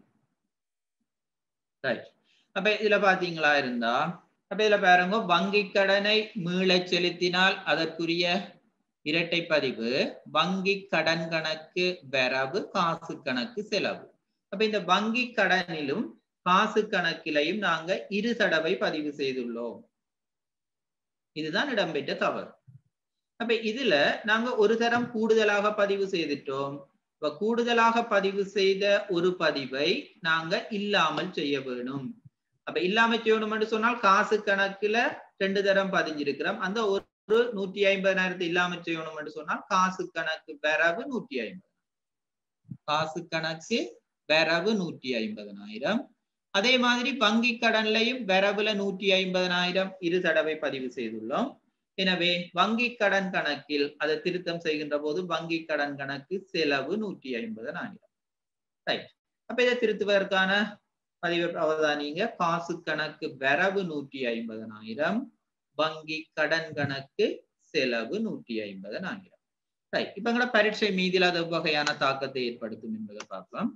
[SPEAKER 1] அப்ப இதுல பாத்தீங்களா இருந்தா அப்ப இதுல பாருங்க வங்கி கடனை மீளச் செலுத்தினால் அதற்குரிய இரட்டை பதிவு வங்கி கடன் கணக்கு வரவு காசு கணக்கு செலவு அப்ப இந்த வங்கி கடனிலும் காசு கணக்கிலையும் நாங்க இரு தடவை பதிவு செய்துள்ளோம் இதுதான் இடம்பெற்ற தவறு அப்ப இதுல நாங்க ஒரு தரம் கூடுதலாக பதிவு செய்துட்டோம் இப்ப கூடுதலாக பதிவு செய்த ஒரு பதிவை நாங்க இல்லாமல் செய்ய வேணும் அப்ப இல்லாம செய்யணும் என்று சொன்னால் காசு கணக்குல ரெண்டு தரம் பதிஞ்சிருக்கிறோம் அந்த ஒரு ஒரு நூற்றி ஐம்பதாயிரத்தை இல்லாம செய்யணும் என்று சொன்னால் காசு கணக்கு வரவு நூற்றி ஐம்பது காசு கணக்கு வரவு நூற்றி ஐம்பதனாயிரம் அதே மாதிரி வங்கி கடன்லையும் வரவுல நூற்றி ஐம்பதனாயிரம் இரு தடவை பதிவு செய்துள்ளோம் எனவே வங்கி கடன் கணக்கில் அதை திருத்தம் செய்கின்ற போது வங்கி கடன் கணக்கு செலவு நூற்றி ஐம்பதனாயிரம் ரைட் அப்ப இதை திருத்துவதற்கான பதிவு அவதானிங்க காசு கணக்கு வரவு நூற்றி ஐம்பதனாயிரம் வங்கி கடன் கணக்கு செலவு நூற்றி ஐம்பதனாயிரம் ரைட் இப்ப எங்கட பரீட்சை மீதில் அது வகையான தாக்கத்தை ஏற்படுத்தும் என்பதை பார்க்கலாம்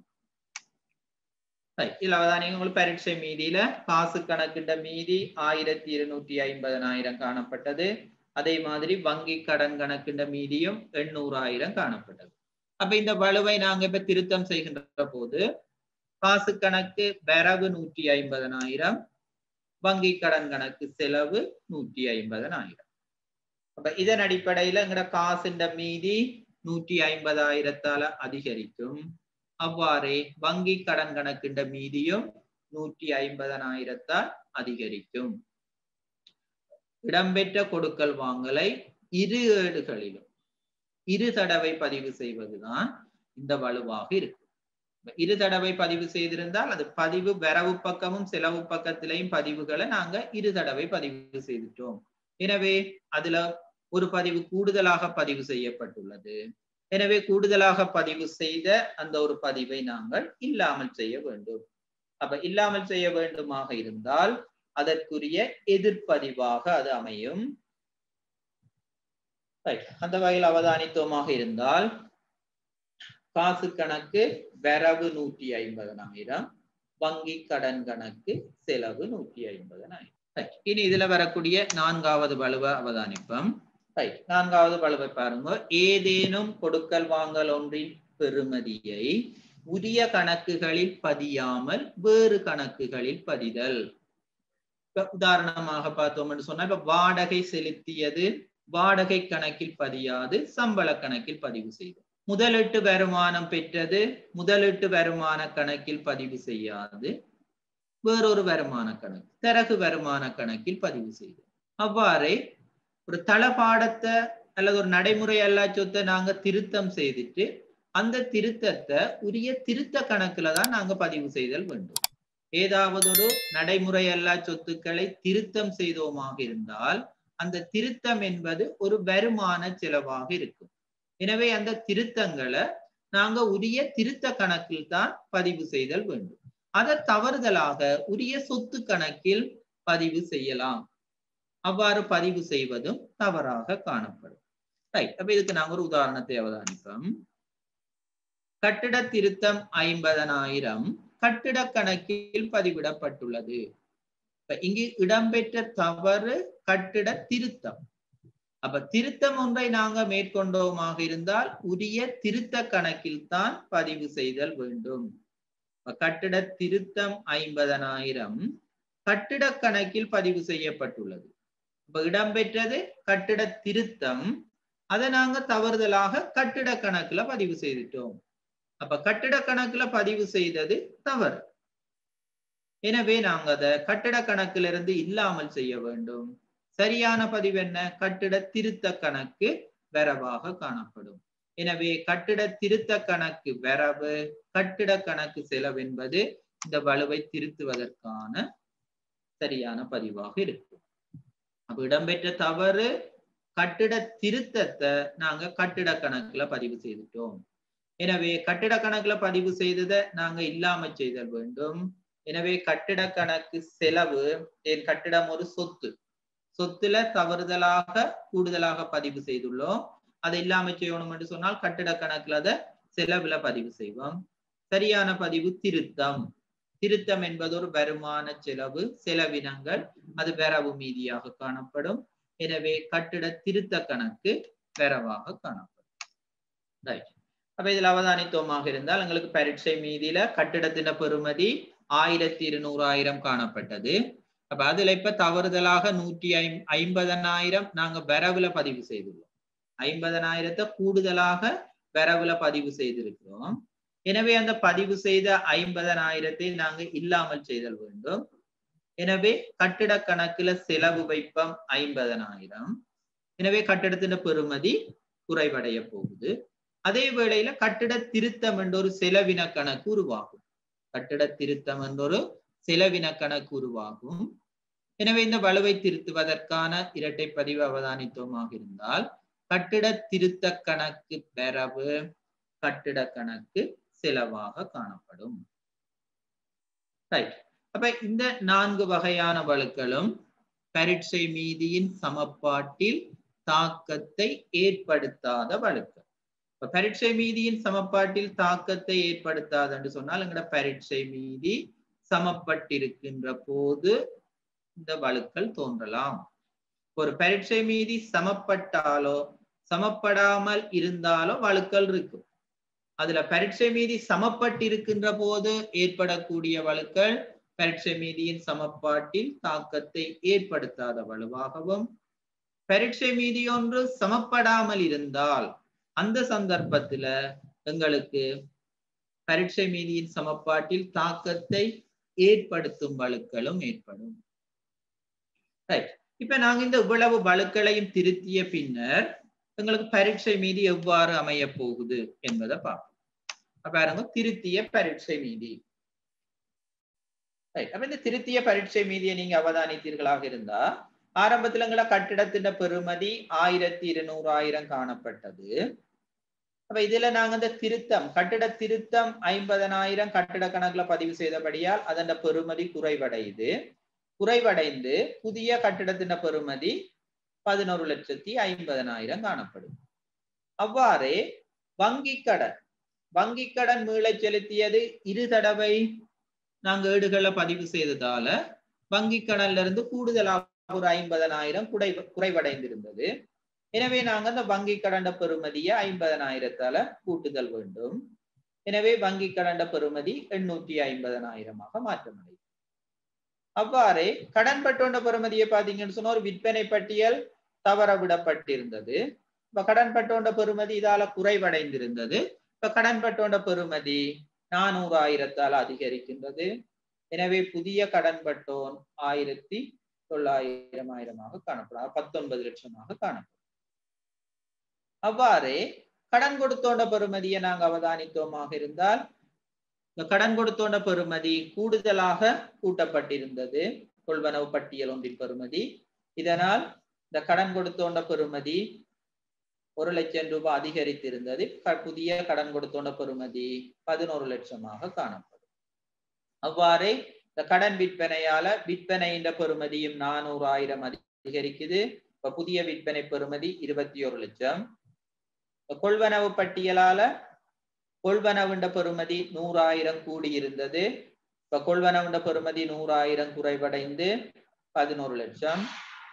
[SPEAKER 1] இதுல அவதானிங்க உங்களுக்கு பரீட்சை மீதியில காசு கணக்கிட்ட மீதி ஆயிரத்தி இருநூற்றி ஐம்பதனாயிரம் காணப்பட்டது அதே மாதிரி வங்கி கடன் கணக்கின்ற மீதியும் எண்ணூறாயிரம் காணப்பட்டது அப்ப இந்த வலுவை நாங்க இப்ப திருத்தம் செய்கின்ற போது காசு கணக்கு வரவு நூற்றி ஐம்பதனாயிரம் வங்கி கடன் கணக்கு செலவு நூற்றி ஐம்பதனாயிரம் அப்ப இதன் அடிப்படையில எங்கட காசுன்ற மீதி நூற்றி ஐம்பதாயிரத்தால அதிகரிக்கும் அவ்வாறே வங்கி கடன் கணக்கின்ற மீதியும் நூற்றி ஐம்பதனாயிரத்தால் அதிகரிக்கும் இடம்பெற்ற கொடுக்கல் வாங்கலை இரு ஏடுகளிலும் இரு தடவை பதிவு செய்வதுதான் இந்த வலுவாக இருக்கும் இரு தடவை பதிவு செய்திருந்தால் அது பதிவு வரவு பக்கமும் செலவு பக்கத்திலையும் பதிவுகளை நாங்க இரு தடவை பதிவு செய்துட்டோம் எனவே அதுல ஒரு பதிவு கூடுதலாக பதிவு செய்யப்பட்டுள்ளது எனவே கூடுதலாக பதிவு செய்த அந்த ஒரு பதிவை நாங்கள் இல்லாமல் செய்ய வேண்டும் அப்ப இல்லாமல் செய்ய வேண்டுமாக இருந்தால் அதற்குரிய எதிர்ப்பதிவாக அது அமையும் அந்த வகையில் அவதானித்துவமாக இருந்தால் காசு கணக்கு வரவு நூற்றி ஐம்பதனாயிரம் வங்கி கடன் கணக்கு செலவு நூற்றி ஐம்பதனாயிரம் இனி இதுல வரக்கூடிய நான்காவது வலுவ அவதானிப்பம் நான்காவது வலுவை பாருங்க ஏதேனும் கொடுக்கல் வாங்கல் ஒன்றின் பெறுமதியை உரிய கணக்குகளில் பதியாமல் வேறு கணக்குகளில் பதிதல் உதாரணமாக பார்த்தோம் சொன்னா இப்ப வாடகை செலுத்தியது வாடகை கணக்கில் பதியாது சம்பள கணக்கில் பதிவு செய்தோம் முதலீட்டு வருமானம் பெற்றது முதலீட்டு வருமான கணக்கில் பதிவு செய்யாது வேறொரு வருமான கணக்கு தரகு வருமான கணக்கில் பதிவு செய்தோம் அவ்வாறே ஒரு தளபாடத்தை அல்லது ஒரு நடைமுறை அல்லா சொத்தை நாங்க திருத்தம் செய்துட்டு அந்த திருத்தத்தை உரிய திருத்த கணக்குல தான் நாங்க பதிவு செய்தல் வேண்டும் ஏதாவது ஒரு நடைமுறை அல்லா சொத்துக்களை திருத்தம் செய்தோமாக இருந்தால் அந்த திருத்தம் என்பது ஒரு வருமான செலவாக இருக்கும் எனவே அந்த திருத்தங்களை நாங்க உரிய திருத்த கணக்கில் தான் பதிவு செய்தல் வேண்டும் அதை தவறுதலாக உரிய சொத்து கணக்கில் பதிவு செய்யலாம் அவ்வாறு பதிவு செய்வதும் தவறாக காணப்படும் ரைட் அப்ப இதுக்கு நாங்க ஒரு உதாரணத்தை அவதானிப்போம் கட்டிட திருத்தம் ஐம்பதனாயிரம் கட்டிட கணக்கில் பதிவிடப்பட்டுள்ளது இங்கு இடம்பெற்ற தவறு கட்டிட திருத்தம் அப்ப திருத்தம் ஒன்றை நாங்க மேற்கொண்டோமாக இருந்தால் உரிய திருத்த கணக்கில் தான் பதிவு செய்தல் வேண்டும் கட்டிட திருத்தம் ஐம்பதனாயிரம் கட்டிட கணக்கில் பதிவு செய்யப்பட்டுள்ளது இப்ப இடம்பெற்றது கட்டிட திருத்தம் அதை நாங்க தவறுதலாக கட்டிட கணக்குல பதிவு செய்துட்டோம் அப்ப கட்டிட கணக்குல பதிவு செய்தது தவறு எனவே நாங்க அதை கட்டிட கணக்கிலிருந்து இல்லாமல் செய்ய வேண்டும் சரியான பதிவு என்ன கட்டிட திருத்த கணக்கு வரவாக காணப்படும் எனவே கட்டிட திருத்த கணக்கு வரவு கட்டிட கணக்கு செலவு என்பது இந்த வலுவை திருத்துவதற்கான சரியான பதிவாக இருக்கும் அப்ப இடம்பெற்ற தவறு கட்டிட திருத்தத்தை நாங்க கட்டிட கணக்குல பதிவு செய்துட்டோம் எனவே கட்டிட கணக்குல பதிவு செய்ததை நாங்க இல்லாம செய்தல் வேண்டும் எனவே கட்டிட கணக்கு செலவு என் கட்டிடம் ஒரு சொத்து சொத்துல தவறுதலாக கூடுதலாக பதிவு செய்துள்ளோம் அதை இல்லாம செய்யணும் என்று சொன்னால் கட்டிட கணக்குல அதை செலவுல பதிவு செய்வோம் சரியான பதிவு திருத்தம் திருத்தம் என்பது ஒரு வருமான செலவு செலவினங்கள் அது வரவு மீதியாக காணப்படும் எனவே கட்டிட திருத்த கணக்கு வரவாக காணப்படும் ரைட் அப்ப இதில் அவதானித்துவமாக இருந்தால் எங்களுக்கு பரீட்சை மீதியில கட்டிடத்தின பெறுமதி ஆயிரத்தி இருநூறாயிரம் காணப்பட்டது அப்ப அதுல இப்ப தவறுதலாக நூற்றி ஐம் ஐம்பதனாயிரம் நாங்க வரவுல பதிவு செய்துள்ளோம் ஐம்பதனாயிரத்தை கூடுதலாக வரவுல பதிவு செய்திருக்கிறோம் எனவே அந்த பதிவு செய்த ஐம்பதனாயிரத்தை நாங்க இல்லாமல் செய்தல் வேண்டும் எனவே கட்டிட கணக்குல செலவு வைப்பம் ஐம்பதனாயிரம் எனவே கட்டிடத்தின் பெறுமதி குறைவடைய போகுது அதே வேளையில கட்டிட திருத்தம் என்ற ஒரு செலவின கணக்கு உருவாகும் கட்டிட திருத்தம் என்ற ஒரு செலவின கணக்கு உருவாகும் எனவே இந்த வலுவை திருத்துவதற்கான இரட்டை பதிவு அவதானித்துவமாக இருந்தால் கட்டிட திருத்த கணக்கு பெறவு கட்டிட கணக்கு செலவாக காணப்படும் ரைட் அப்ப இந்த நான்கு வகையான வழுக்களும் பரீட்சை மீதியின் சமப்பாட்டில் தாக்கத்தை ஏற்படுத்தாத வழுக்கள் இப்ப பரீட்சை மீதியின் சமப்பாட்டில் தாக்கத்தை ஏற்படுத்தாது என்று சொன்னால் எங்கட பரீட்சை மீதி சமப்பட்டிருக்கின்ற போது இந்த வழுக்கள் தோன்றலாம் ஒரு பரீட்சை மீதி சமப்பட்டாலோ சமப்படாமல் இருந்தாலோ வழுக்கள் இருக்கும் அதுல பரீட்சை மீதி சமப்பட்டிருக்கின்ற போது ஏற்படக்கூடிய வழுக்கள் பரீட்சை மீதியின் சமப்பாட்டில் தாக்கத்தை ஏற்படுத்தாத வலுவாகவும் பரீட்சை மீதி ஒன்று சமப்படாமல் இருந்தால் அந்த சந்தர்ப்பத்துல எங்களுக்கு பரீட்சை மீதியின் சமப்பாட்டில் தாக்கத்தை ஏற்படுத்தும் வழுக்களும் ஏற்படும் ரைட் இப்ப நாங்க இந்த இவ்வளவு வழுக்களையும் திருத்திய பின்னர் எங்களுக்கு பரீட்சை மீதி எவ்வாறு அமைய போகுது என்பதை பார்ப்போம் பாருங்க திருத்திய பரீட்சை மீதி அப்ப இந்த திருத்திய பரீட்சை மீதியை நீங்க அவதானித்தீர்களாக இருந்தா ஆரம்பத்துல எங்களை கட்டிடத்தின் பெறுமதி ஆயிரத்தி இருநூறு ஆயிரம் காணப்பட்டது அப்ப இதுல நாங்க இந்த திருத்தம் கட்டிட திருத்தம் ஐம்பதனாயிரம் கட்டிட கணக்குல பதிவு செய்தபடியால் அதன் பெறுமதி குறைவடையுது குறைவடைந்து புதிய கட்டிடத்தின் பெறுமதி பதினோரு லட்சத்தி ஐம்பதனாயிரம் காணப்படும் அவ்வாறே வங்கி கடன் வங்கி கடன் மீளச் செலுத்தியது இரு தடவை நாங்க ஏடுகளை பதிவு செய்ததால வங்கி கடன்ல இருந்து கூடுதலாக ஒரு ஐம்பதனாயிரம் குறை குறைவடைந்திருந்தது எனவே நாங்க அந்த வங்கி கடண்ட பெறுமதியை ஐம்பதனாயிரத்தால கூட்டுதல் வேண்டும் எனவே வங்கி கடண்ட பெறுமதி எண்ணூத்தி ஐம்பதனாயிரமாக மாற்றமடையும் அவ்வாறே கடன் பட்டோண்ட பெறுமதியை பாத்தீங்கன்னு சொன்னா ஒரு விற்பனை பட்டியல் தவற விடப்பட்டிருந்தது இப்ப கடன் பட்டோண்ட பெறுமதி இதால குறைவடைந்திருந்தது இப்ப கடன் பட்டோண்ட பெறுமதி நானூறு ஆயிரத்தால் அதிகரிக்கின்றது எனவே புதிய கடன் பட்டோன் ஆயிரத்தி தொள்ளாயிரம் ஆயிரமாக காணப்படும் பத்தொன்பது லட்சமாக காணப்படும் அவ்வாறே கடன் கொடுத்தோண்ட பெறுமதியை நாங்க அவதானித்தோமாக இருந்தால் இந்த கடன் கொடுத்தோண்ட பெறுமதி கூடுதலாக கூட்டப்பட்டிருந்தது கொள்வனவு பட்டியல் ஒன்றின் பெறுமதி இதனால் இந்த கடன் கொடுத்தோண்ட பெறுமதி ஒரு லட்சம் ரூபாய் அதிகரித்திருந்தது புதிய கடன் கொடுத்தோண்ட பெறுமதி பதினோரு லட்சமாக காணப்படும் அவ்வாறே இந்த கடன் விற்பனையால விற்பனையின் பெறுமதியும் நானூறு ஆயிரம் அதிகரிக்குது இப்ப புதிய விற்பனை பெறுமதி இருபத்தி ஒரு லட்சம் கொள்வனவு பட்டியலால கொள்வனவுண்ட பெறுமதி நூறாயிரம் கூடி இருந்தது இப்ப கொள்வனவுண்ட பெறுமதி நூறாயிரம் குறைவடைந்து பதினோரு லட்சம்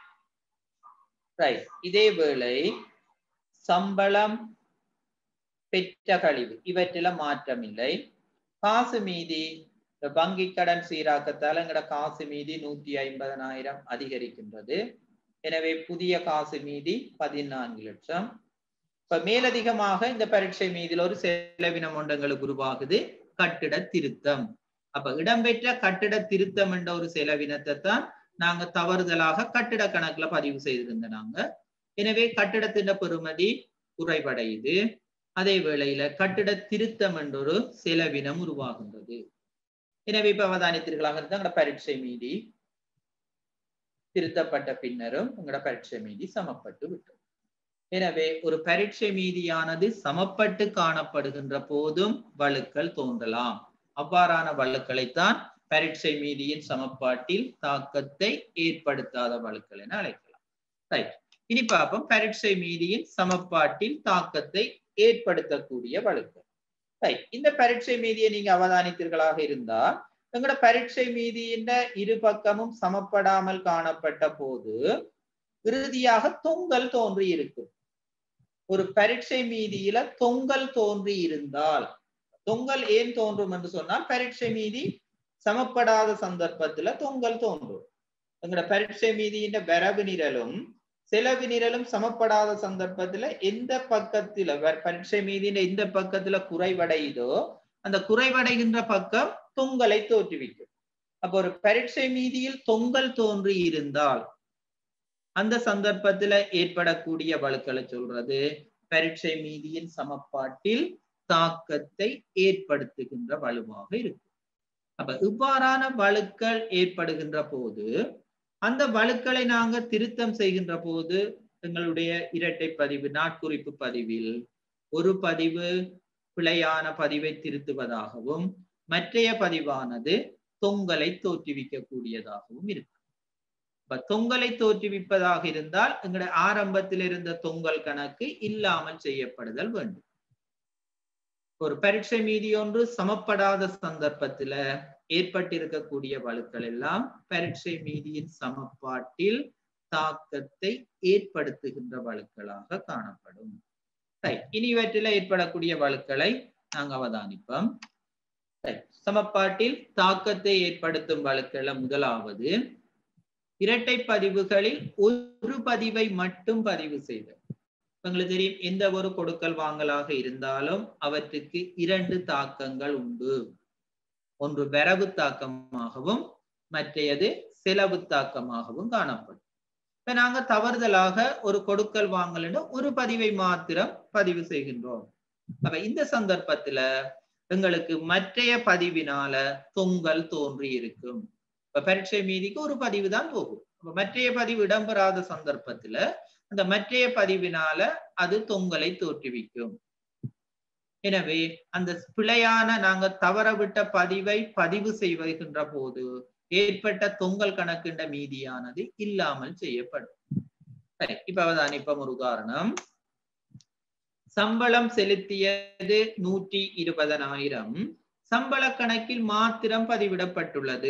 [SPEAKER 1] ரைட் இதே வேளை சம்பளம் பெற்ற கழிவு இவற்றில மாற்றம் இல்லை காசு மீதி வங்கி கடன் சீராக்கத்தால் எங்கட காசு மீதி நூத்தி ஐம்பதனாயிரம் அதிகரிக்கின்றது எனவே புதிய காசு மீதி பதினான்கு லட்சம் இப்ப மேலதிகமாக இந்த பரீட்சை மீதில் ஒரு செலவினம் ஒன்றங்களுக்கு உருவாகுது கட்டிட திருத்தம் அப்ப இடம்பெற்ற கட்டிட திருத்தம் என்ற ஒரு செலவினத்தை தான் நாங்க தவறுதலாக கட்டிட கணக்குல பதிவு செய்திருந்த நாங்க எனவே கட்டிடத்தின் பெறுமதி குறைவடையுது அதே வேளையில கட்டிட திருத்தம் என்ற ஒரு செலவினம் உருவாகின்றது எனவே இப்ப அவதானித்தீர்களாக இருந்தா எங்களோட பரீட்சை மீதி திருத்தப்பட்ட பின்னரும் உங்களோட பரீட்சை மீதி சமப்பட்டு விட்டது எனவே ஒரு பரீட்சை மீதியானது சமப்பட்டு காணப்படுகின்ற போதும் வழுக்கள் தோன்றலாம் அவ்வாறான வழுக்களைத்தான் பரீட்சை மீதியின் சமப்பாட்டில் தாக்கத்தை ஏற்படுத்தாத வழுக்கள் என அழைக்கலாம் ரைட் இனி பார்ப்போம் பரீட்சை மீதியின் சமப்பாட்டில் தாக்கத்தை ஏற்படுத்தக்கூடிய வழுக்கள் ரைட் இந்த பரீட்சை மீதியை நீங்க அவதானித்தீர்களாக இருந்தா எங்களோட பரீட்சை மீதியின் இரு பக்கமும் சமப்படாமல் காணப்பட்ட போது இறுதியாக தொங்கல் தோன்றி இருக்கும் ஒரு பரீட்சை மீதியில தொங்கல் தோன்றி இருந்தால் தொங்கல் ஏன் தோன்றும் என்று சொன்னால் பரீட்சை மீதி சமப்படாத சந்தர்ப்பத்துல தொங்கல் தோன்றும் எங்களோட பரீட்சை மீதியின் வரவு நிரலும் செலவு நிரலும் சமப்படாத சந்தர்ப்பத்துல எந்த பக்கத்துல பரீட்சை மீதியின் எந்த பக்கத்துல குறைவடையுதோ அந்த குறைவடைகின்ற பக்கம் தொங்கலை தோற்றுவிக்கும் அப்போ ஒரு பரீட்சை மீதியில் தொங்கல் தோன்றி இருந்தால் அந்த சந்தர்ப்பத்துல ஏற்படக்கூடிய வழுக்களை சொல்றது பரீட்சை மீதியின் சமப்பாட்டில் தாக்கத்தை ஏற்படுத்துகின்ற வலுவாக இருக்கும் அப்ப இவ்வாறான வழுக்கள் ஏற்படுகின்ற போது அந்த வழுக்களை நாங்க திருத்தம் செய்கின்ற போது எங்களுடைய இரட்டை பதிவு நாட்குறிப்பு பதிவில் ஒரு பதிவு பிழையான பதிவை திருத்துவதாகவும் மற்றைய பதிவானது தொங்கலை தோற்றுவிக்க கூடியதாகவும் இருக்கு இப்ப தொங்கலை தோற்றுவிப்பதாக இருந்தால் எங்களுடைய ஆரம்பத்தில் இருந்த தொங்கல் கணக்கு இல்லாமல் செய்யப்படுதல் வேண்டும் ஒரு பரீட்சை மீதி ஒன்று சமப்படாத சந்தர்ப்பத்துல ஏற்பட்டிருக்கக்கூடிய வழுக்கள் எல்லாம் பரீட்சை மீதியின் சமப்பாட்டில் தாக்கத்தை ஏற்படுத்துகின்ற வழுக்களாக காணப்படும் இனி இவற்றில ஏற்படக்கூடிய வழுக்களை நாங்க அவதானிப்போம் சமப்பாட்டில் தாக்கத்தை ஏற்படுத்தும் வழுக்கள முதலாவது இரட்டை பதிவுகளில் ஒரு பதிவை மட்டும் பதிவு செய்தல் உங்களுக்கு தெரியும் எந்த ஒரு கொடுக்கல் வாங்கலாக இருந்தாலும் அவற்றுக்கு இரண்டு தாக்கங்கள் உண்டு ஒன்று வரவு தாக்கமாகவும் மற்றையது செலவு தாக்கமாகவும் காணப்படும் இப்ப நாங்க தவறுதலாக ஒரு கொடுக்கல் வாங்கல் ஒரு பதிவை மாத்திரம் பதிவு செய்கின்றோம் அப்ப இந்த சந்தர்ப்பத்துல எங்களுக்கு மற்றைய பதிவினால தொங்கல் தோன்றி இருக்கும் இப்ப பரீட்சை மீதிக்கு ஒரு பதிவு தான் போகும் அப்ப மற்றைய பதிவு இடம்பெறாத சந்தர்ப்பத்துல அந்த மற்றைய பதிவினால அது தொங்கலை தோற்றுவிக்கும் எனவே அந்த பிழையான நாங்க தவறவிட்ட பதிவை பதிவு செய்கின்ற போது ஏற்பட்ட தொங்கல் கணக்கின்ற மீதியானது இல்லாமல் செய்யப்படும் இப்ப அவதானிப்பம் ஒரு உதாரணம் சம்பளம் செலுத்தியது நூற்றி இருபதனாயிரம் சம்பள கணக்கில் மாத்திரம் பதிவிடப்பட்டுள்ளது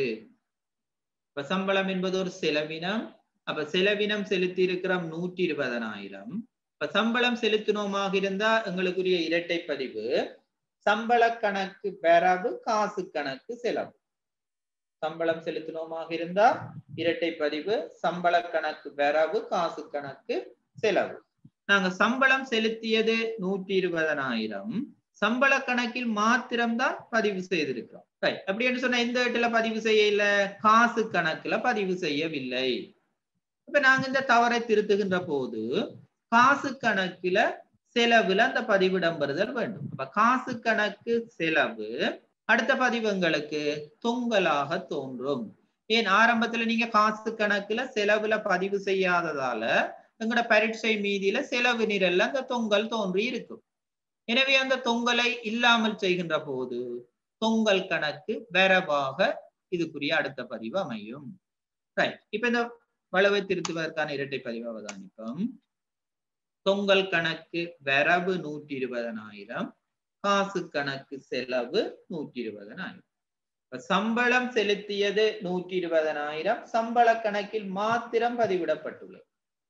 [SPEAKER 1] இப்ப சம்பளம் என்பது ஒரு செலவினம் அப்ப செலவினம் செலுத்தி இருக்கிறோம் நூற்றி இருபதனாயிரம் இப்ப சம்பளம் செலுத்தினோமாக இருந்தா எங்களுக்குரிய இரட்டை பதிவு சம்பள கணக்கு வரவு காசு கணக்கு செலவு சம்பளம் செலுத்தினோமாக இருந்தா இரட்டை பதிவு சம்பள கணக்கு வரவு காசு கணக்கு செலவு நாங்க சம்பளம் செலுத்தியது நூற்றி இருபதனாயிரம் சம்பள கணக்கில் மாத்திரம்தான் பதிவு செய்திருக்கிறோம் அப்படின்னு சொன்னா எந்த இடத்துல பதிவு செய்யல காசு கணக்குல பதிவு செய்யவில்லை இப்ப நாங்க இந்த தவறை திருத்துகின்ற போது காசு கணக்குல செலவுல அந்த பதிவிடம் பெறுதல் வேண்டும் அப்ப காசு கணக்கு செலவு அடுத்த பதிவங்களுக்கு தொங்கலாக தோன்றும் ஏன் ஆரம்பத்துல நீங்க காசு கணக்குல செலவுல பதிவு செய்யாததால எங்களோட பரீட்சை மீதியில செலவு நிரல்ல அந்த தொங்கல் தோன்றி இருக்கும் எனவே அந்த தொங்கலை இல்லாமல் செய்கின்ற போது தொங்கல் கணக்கு வரவாக இதுக்குரிய அடுத்த பதிவு அமையும் ரைட் இப்ப இந்த வளவை திருத்துவதற்கான இரட்டை பதிவு அவதானிப்போம் தொங்கல் கணக்கு வரவு நூற்றி இருபதனாயிரம் காசு கணக்கு செலவு நூற்றி இருபதனாயிரம் சம்பளம் செலுத்தியது நூற்றி இருபதனாயிரம் சம்பள கணக்கில் மாத்திரம் பதிவிடப்பட்டுள்ளது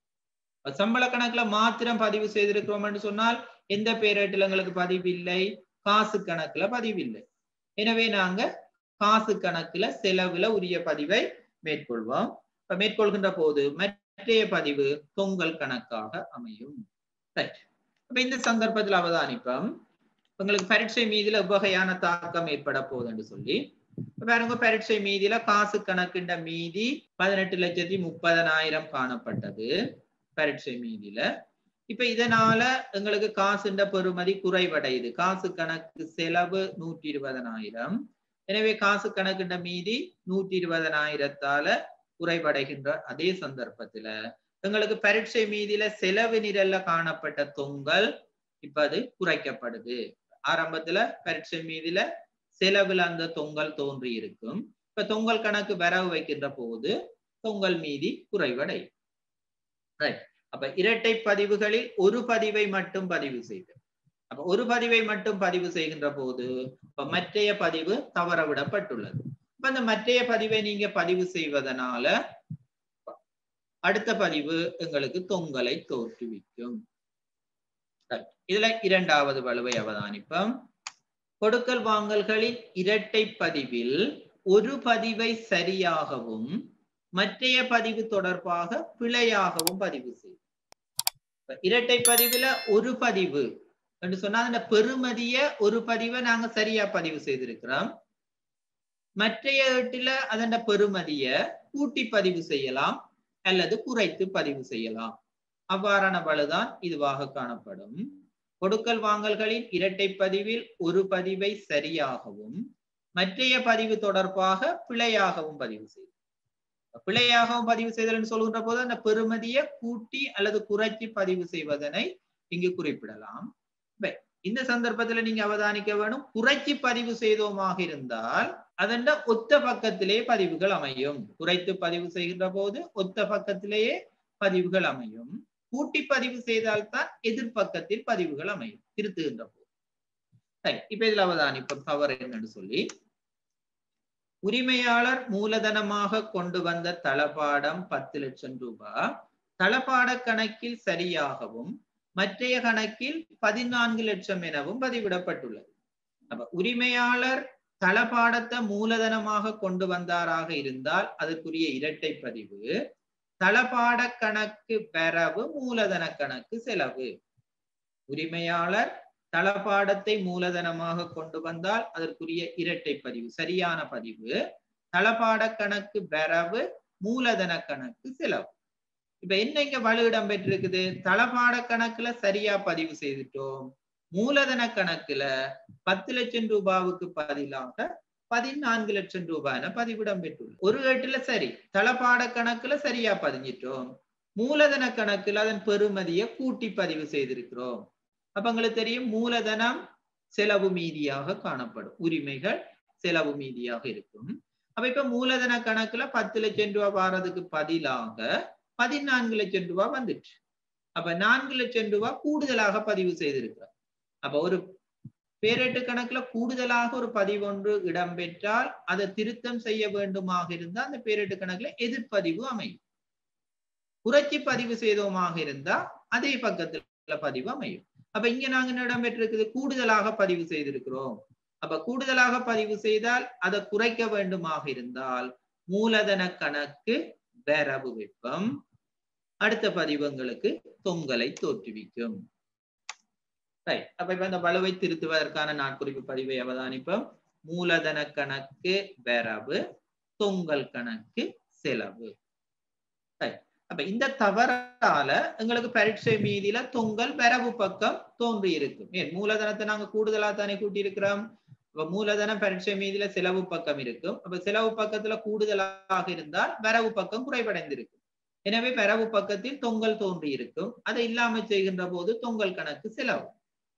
[SPEAKER 1] சம்பள கணக்குல மாத்திரம் பதிவு செய்திருக்கிறோம் என்று சொன்னால் எந்த பேரேட்டில் எங்களுக்கு பதிவு இல்லை காசு கணக்குல பதிவு இல்லை எனவே நாங்க காசு கணக்குல செலவுல உரிய பதிவை மேற்கொள்வோம் இப்ப மேற்கொள்கின்ற போது மற்றைய பதிவு தொங்கல் கணக்காக அமையும் ரைட் அப்ப இந்த சந்தர்ப்பத்தில் அவதானிப்போம் உங்களுக்கு பரீட்சை மீதில எவ்வகையான தாக்கம் ஏற்பட போகுதுன்னு சொல்லி பாருங்க பரீட்சை மீதில காசு கணக்கின்ற மீதி பதினெட்டு லட்சத்தி முப்பதனாயிரம் காணப்பட்டது பரீட்சை மீதில இப்ப இதனால எங்களுக்கு காசுன்ற பெறுமதி குறைவடையுது காசு கணக்கு செலவு நூற்றி இருபதனாயிரம் எனவே காசு கணக்கின்ற மீதி நூற்றி இருபதனாயிரத்தால குறைவடைகின்ற அதே சந்தர்ப்பத்துல எங்களுக்கு பரீட்சை மீதில செலவு நிரல்ல காணப்பட்ட தொங்கல் இப்ப அது குறைக்கப்படுது ஆரம்பத்துல பரீட்சை மீதில செலவுல அந்த தொங்கல் தோன்றி இருக்கும் இப்ப தொங்கல் கணக்கு வரவு வைக்கின்ற போது தொங்கல் மீதி குறைவடையும் ரைட் அப்ப இரட்டை பதிவுகளில் ஒரு பதிவை மட்டும் பதிவு செய்து அப்ப ஒரு பதிவை மட்டும் பதிவு செய்கின்ற போது இப்ப மற்றைய பதிவு தவற விடப்பட்டுள்ளது இப்ப அந்த மற்றைய பதிவை நீங்க பதிவு செய்வதனால அடுத்த பதிவு எங்களுக்கு தொங்கலை தோற்றுவிக்கும் இதுல இரண்டாவது வலுவை அவதானிப்போம் கொடுக்கல் வாங்கல்களின் இரட்டை பதிவில் ஒரு பதிவை சரியாகவும் மற்றைய பதிவு தொடர்பாக பிழையாகவும் பதிவு செய்யும் இரட்டை பதிவுல ஒரு பதிவு என்று சொன்னா அந்த பெருமதிய ஒரு பதிவை நாங்க சரியா பதிவு செய்திருக்கிறோம் மற்றைய இடத்துல அதன் பெருமதிய கூட்டி பதிவு செய்யலாம் அல்லது குறைத்து பதிவு செய்யலாம் அவ்வாறான பழுதான் இதுவாக காணப்படும் கொடுக்கல் வாங்கல்களின் இரட்டை பதிவில் ஒரு பதிவை சரியாகவும் மற்றைய பதிவு தொடர்பாக பிழையாகவும் பதிவு செய்யும் பிழையாகவும் பதிவு செய்தல் சொல்கின்ற போது அந்த பெறுமதியை கூட்டி அல்லது குறைச்சி பதிவு செய்வதனை இங்கு குறிப்பிடலாம் இந்த சந்தர்ப்பத்துல நீங்க அவதானிக்க வேணும் குறைச்சி பதிவு செய்தோமாக இருந்தால் அதன் ஒத்த பக்கத்திலே பதிவுகள் அமையும் குறைத்து பதிவு செய்கின்ற போது ஒத்த பக்கத்திலேயே பதிவுகள் அமையும் கூட்டி பதிவு செய்தால்தான் எதிர்பக்கத்தில் பதிவுகள் அமையும் திருத்துகின்ற போது சரி இப்ப இதுல அவதானிப்போம் தவறு என்னன்னு சொல்லி உரிமையாளர் மூலதனமாக கொண்டு வந்த தளபாடம் பத்து லட்சம் ரூபாய் தளபாட கணக்கில் சரியாகவும் மற்றைய கணக்கில் பதினான்கு லட்சம் எனவும் பதிவிடப்பட்டுள்ளது அப்ப உரிமையாளர் தளபாடத்தை மூலதனமாக கொண்டு வந்தாராக இருந்தால் அதற்குரிய இரட்டை பதிவு தளபாட கணக்கு பெறவு மூலதன கணக்கு செலவு உரிமையாளர் தளபாடத்தை மூலதனமாக கொண்டு வந்தால் அதற்குரிய இரட்டை பதிவு சரியான பதிவு தளபாட கணக்கு பெறவு மூலதன கணக்கு செலவு இப்ப என்ன இங்க வலு இடம் பெற்றிருக்குது தளபாட கணக்குல சரியா பதிவு செய்துட்டோம் மூலதன கணக்குல பத்து லட்சம் ரூபாவுக்கு பதிலாக பதினான்கு லட்சம் ரூபாய் என பதிவிடம் பெற்றுள்ளது ஒரு ஏட்டுல சரி தளபாட கணக்குல சரியா பதிஞ்சிட்டோம் மூலதன கணக்குல அதன் பெறுமதியை கூட்டி பதிவு செய்திருக்கிறோம் அப்ப உங்களுக்கு தெரியும் மூலதனம் செலவு மீதியாக காணப்படும் உரிமைகள் செலவு மீதியாக இருக்கும் அப்ப இப்ப மூலதன கணக்குல பத்து லட்சம் ரூபாய் வாரதுக்கு பதிலாக பதினான்கு லட்சம் ரூபாய் வந்துட்டு அப்ப நான்கு லட்சம் ரூபாய் கூடுதலாக பதிவு செய்திருக்கிறார் அப்ப ஒரு பேரேட்டு கணக்குல கூடுதலாக ஒரு பதிவு ஒன்று இடம்பெற்றால் அதை திருத்தம் செய்ய வேண்டுமாக இருந்தா அந்த பேரேட்டு கணக்குல எதிர்ப்பதிவு அமையும் புரட்சி பதிவு செய்தோமாக இருந்தா அதே பக்கத்துல பதிவு அமையும் அப்ப இங்க நாங்க என்ன இடம்பெற்றிருக்குது கூடுதலாக பதிவு செய்திருக்கிறோம் அப்ப கூடுதலாக பதிவு செய்தால் அதை குறைக்க வேண்டுமாக இருந்தால் மூலதன கணக்கு வரவு வெப்பம் அடுத்த பதிவங்களுக்கு தொங்கலை தோற்றுவிக்கும் ரைட் அப்ப இப்ப இந்த வலுவை திருத்துவதற்கான நாட்குறிப்பு பதிவை அவதானிப்போம் மூலதன கணக்கு வரவு தொங்கல் கணக்கு செலவு அப்ப இந்த தவறால எங்களுக்கு பரீட்சை மீதியில தொங்கல் வரவு பக்கம் தோன்றி இருக்கும் ஏன் மூலதனத்தை நாங்க கூடுதலா தானே கூட்டி இருக்கிறோம் அப்ப மூலதனம் பரீட்சை மீதியில செலவு பக்கம் இருக்கும் அப்ப செலவு பக்கத்துல கூடுதலாக இருந்தால் வரவு பக்கம் குறைவடைந்திருக்கும் எனவே வரவு பக்கத்தில் தொங்கல் தோன்றி இருக்கும் அதை இல்லாம செய்கின்ற போது தொங்கல் கணக்கு செலவு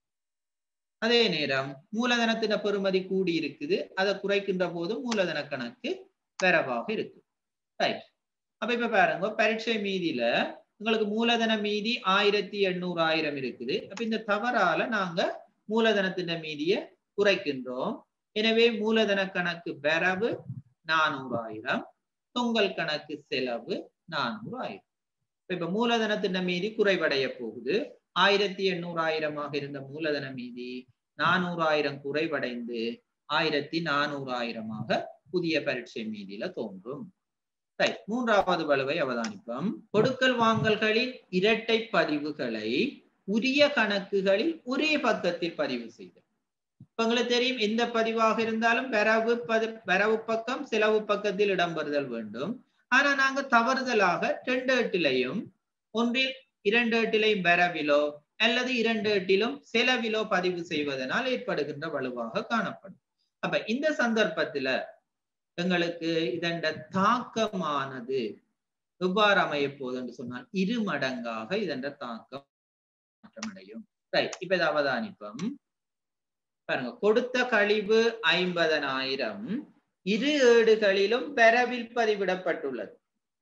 [SPEAKER 1] அதே நேரம் மூலதனத்தின பெறுமதி கூடி இருக்குது அதை குறைக்கின்ற போது மூலதன கணக்கு வரவாக இருக்கு ரைட் அப்ப இப்ப பாருங்க பரீட்சை மீதியில உங்களுக்கு மூலதன மீதி ஆயிரத்தி எண்ணூறு ஆயிரம் இருக்குது அப்ப இந்த தவறால நாங்க மூலதனத்தின மீதிய குறைக்கின்றோம் எனவே மூலதன கணக்கு வரவு நானூறாயிரம் தொங்கல் கணக்கு செலவு நானூறு ஆயிரம் இப்ப மூலதனத்தின மீதி குறைவடைய போகுது ஆயிரத்தி எண்ணூறு ஆயிரமாக இருந்த மூலதன மீதி நானூறாயிரம் குறைவடைந்து ஆயிரத்தி நானூறு ஆயிரமாக புதிய பரீட்சை மீதியில தோன்றும் மூன்றாவது வலுவை அவதானிப்போம் கொடுக்கல் வாங்கல்களின் இரட்டை பதிவுகளை உரிய கணக்குகளில் ஒரே பக்கத்தில் பதிவு செய்தல் இப்ப உங்களுக்கு தெரியும் எந்த பதிவாக இருந்தாலும் வரவு பதி வரவு பக்கம் செலவு பக்கத்தில் இடம்பெறுதல் வேண்டும் ஆனா நாங்க தவறுதலாக ரெண்டு எட்டிலையும் ஒன்றில் இரண்டு எட்டிலையும் வரவிலோ அல்லது இரண்டு எட்டிலும் செலவிலோ பதிவு செய்வதனால் ஏற்படுகின்ற வலுவாக காணப்படும் அப்ப இந்த சந்தர்ப்பத்துல எங்களுக்கு இதண்ட தாக்கமானது எவ்வாறு அமைய போகுது என்று சொன்னால் இரு மடங்காக இதண்ட தாக்கம் மாற்றமடையும் ரைட் இப்ப இதை அவதானிப்போம் பாருங்க கொடுத்த கழிவு ஐம்பதனாயிரம் இரு ஏடுகளிலும் பெறவில் பதிவிடப்பட்டுள்ளது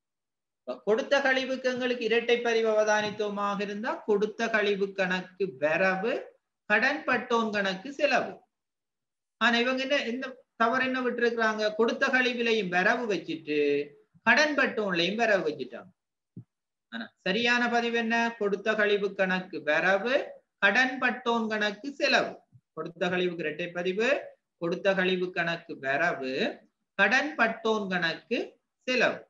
[SPEAKER 1] கொடுத்த கழிவுக்கு எங்களுக்கு இரட்டை பதிவு அவதானித்தோமாக இருந்தா கொடுத்த கழிவு கணக்கு வரவு கடன் பட்டோன் கணக்கு செலவு ஆனா இவங்க என்ன இந்த தவறு என்ன விட்டுருக்குறாங்க கொடுத்த கழிவுலையும் வரவு வச்சுட்டு கடன் பட்டோன்லையும் வரவு வச்சுட்டாங்க ஆனா சரியான பதிவு என்ன கொடுத்த கழிவு கணக்கு வரவு கடன் பட்டோன் கணக்கு செலவு கொடுத்த கழிவுக்கு இரட்டை பதிவு கொடுத்த கழிவு கணக்கு வரவு கடன் பட்டோன் கணக்கு செலவு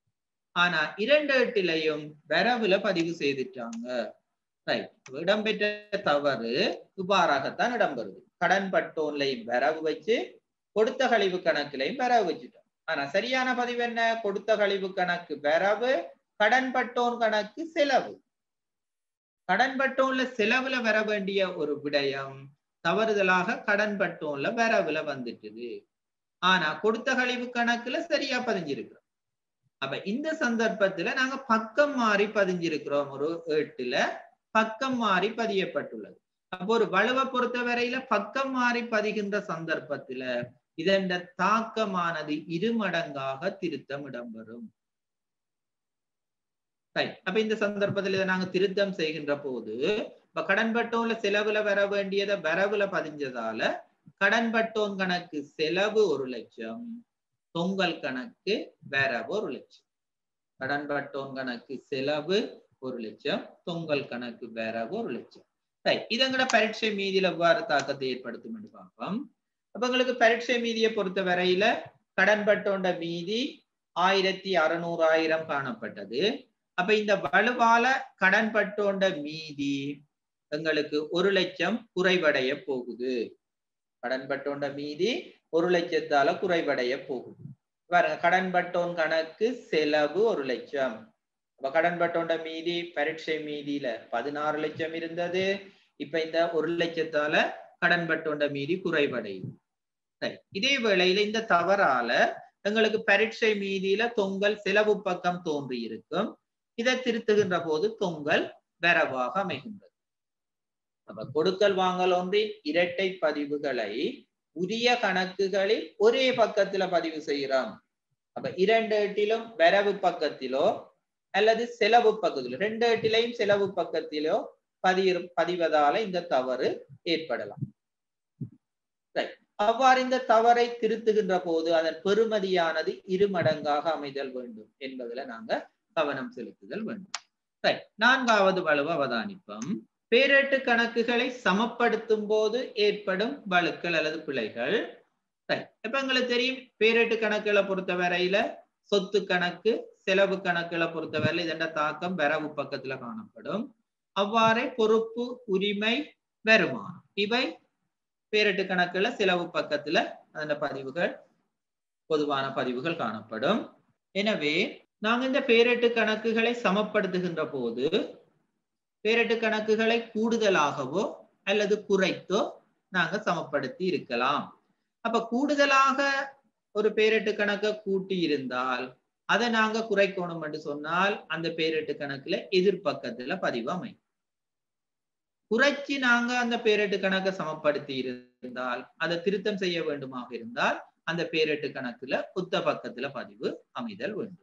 [SPEAKER 1] ஆனா இரண்டு எட்டிலையும் வரவுல பதிவு செய்துட்டாங்க ரைட் இடம்பெற்ற தவறு இவ்வாறாகத்தான் இடம்பெறுது கடன் பட்டோன்லையும் வரவு வச்சு கொடுத்த கழிவு கணக்குலையும் வரவு வச்சுட்டோம் ஆனா சரியான பதிவு என்ன கொடுத்த கழிவு கணக்கு வரவு கடன்பட்டோன் கணக்கு செலவு கடன்பட்டோன்ல செலவுல வர வேண்டிய ஒரு விடயம் தவறுதலாக கடன்பட்டோன்ல வரவுல வந்துட்டுது ஆனா கொடுத்த கழிவு கணக்குல சரியா பதிஞ்சிருக்கிறோம் அப்ப இந்த சந்தர்ப்பத்துல நாங்க பக்கம் மாறி பதிஞ்சிருக்கிறோம் ஒரு ஏட்டுல பக்கம் மாறி பதியப்பட்டுள்ளது அப்போ ஒரு வலுவை பொறுத்த வரையில பக்கம் மாறி பதிகின்ற சந்தர்ப்பத்துல இதன் தாக்கமானது இருமடங்காக திருத்தம் இடம்பெறும் அப்ப இந்த சந்தர்ப்பத்தில் இதை நாங்க திருத்தம் செய்கின்ற போது இப்ப கடன்பட்டோன்ல செலவுல வர வேண்டியதை வரவுல பதிஞ்சதால கடன்பட்டோன் கணக்கு செலவு ஒரு லட்சம் தொங்கல் கணக்கு வரவு ஒரு லட்சம் கடன்பட்டோன் கணக்கு செலவு ஒரு லட்சம் தொங்கல் கணக்கு வரவு ஒரு லட்சம் சரி இதங்கட பரீட்சை மீதியில எவ்வாறு தாக்கத்தை ஏற்படுத்தும் என்று பார்ப்போம் அப்ப உங்களுக்கு பரீட்சை மீதியை பொறுத்த வரையில கடன்பட்டோண்ட மீதி ஆயிரத்தி அறுநூறாயிரம் காணப்பட்டது அப்ப இந்த வலுவால கடன்பட்டோண்ட மீதி எங்களுக்கு ஒரு லட்சம் குறைவடைய போகுது கடன்பட்டோண்ட மீதி ஒரு லட்சத்தால குறைவடைய போகுது பாருங்க கடன்பட்டோன் கணக்கு செலவு ஒரு லட்சம் அப்ப கடன்பட்டோண்ட மீதி பரீட்சை மீதியில பதினாறு லட்சம் இருந்தது இப்ப இந்த ஒரு லட்சத்தால கடன்பட்டோண்ட மீதி குறைவடையுது சரி இதே வேளையில இந்த தவறால எங்களுக்கு பரீட்சை மீதியில தொங்கல் செலவு பக்கம் தோன்றி இருக்கும் இதை திருத்துகின்ற போது தொங்கல் வரவாக அமைகின்றது அப்ப கொடுக்கல் வாங்கல் ஒன்றின் இரட்டை பதிவுகளை உரிய கணக்குகளில் ஒரே பக்கத்துல பதிவு செய்கிறோம் அப்ப இரண்டு எட்டிலும் வரவு பக்கத்திலோ அல்லது செலவு பக்கத்திலோ ரெண்டு எட்டிலையும் செலவு பக்கத்திலோ பதி பதிவதால இந்த தவறு ஏற்படலாம் அவ்வாறு இந்த தவறை திருத்துகின்ற போது அதன் பெறுமதியானது இரு மடங்காக அமைதல் வேண்டும் என்பதுல நாங்க கவனம் செலுத்துதல் வேண்டும் சரி நான்காவது வலுவ அவதானிப்பம் பேரேட்டு கணக்குகளை சமப்படுத்தும் போது ஏற்படும் வழுக்கள் அல்லது பிழைகள் சரி இப்ப எங்களுக்கு தெரியும் பேரேட்டு கணக்குகளை பொறுத்த வரையில சொத்து கணக்கு செலவு கணக்குகளை பொறுத்த வரையில இதன் தாக்கம் வரவு பக்கத்துல காணப்படும் அவ்வாறே பொறுப்பு உரிமை வருமானம் இவை பேரட்டு கணக்குல செலவு பக்கத்துல அந்த பதிவுகள் பொதுவான பதிவுகள் காணப்படும் எனவே நாங்க இந்த பேரட்டு கணக்குகளை சமப்படுத்துகின்ற போது பேரட்டு கணக்குகளை கூடுதலாகவோ அல்லது குறைத்தோ நாங்க சமப்படுத்தி இருக்கலாம் அப்ப கூடுதலாக ஒரு பேரட்டு கணக்கை கூட்டி இருந்தால் அதை நாங்க குறைக்கணும் என்று சொன்னால் அந்த பேரட்டு கணக்குல எதிர்பக்கத்துல பதிவு அமையும் குறைச்சி நாங்க அந்த பேரட்டு கணக்கை சமப்படுத்தி இருந்தால் அதை திருத்தம் செய்ய வேண்டுமாக இருந்தால் அந்த பேரட்டு கணக்குல புத்த பக்கத்துல பதிவு அமைதல் வேண்டும்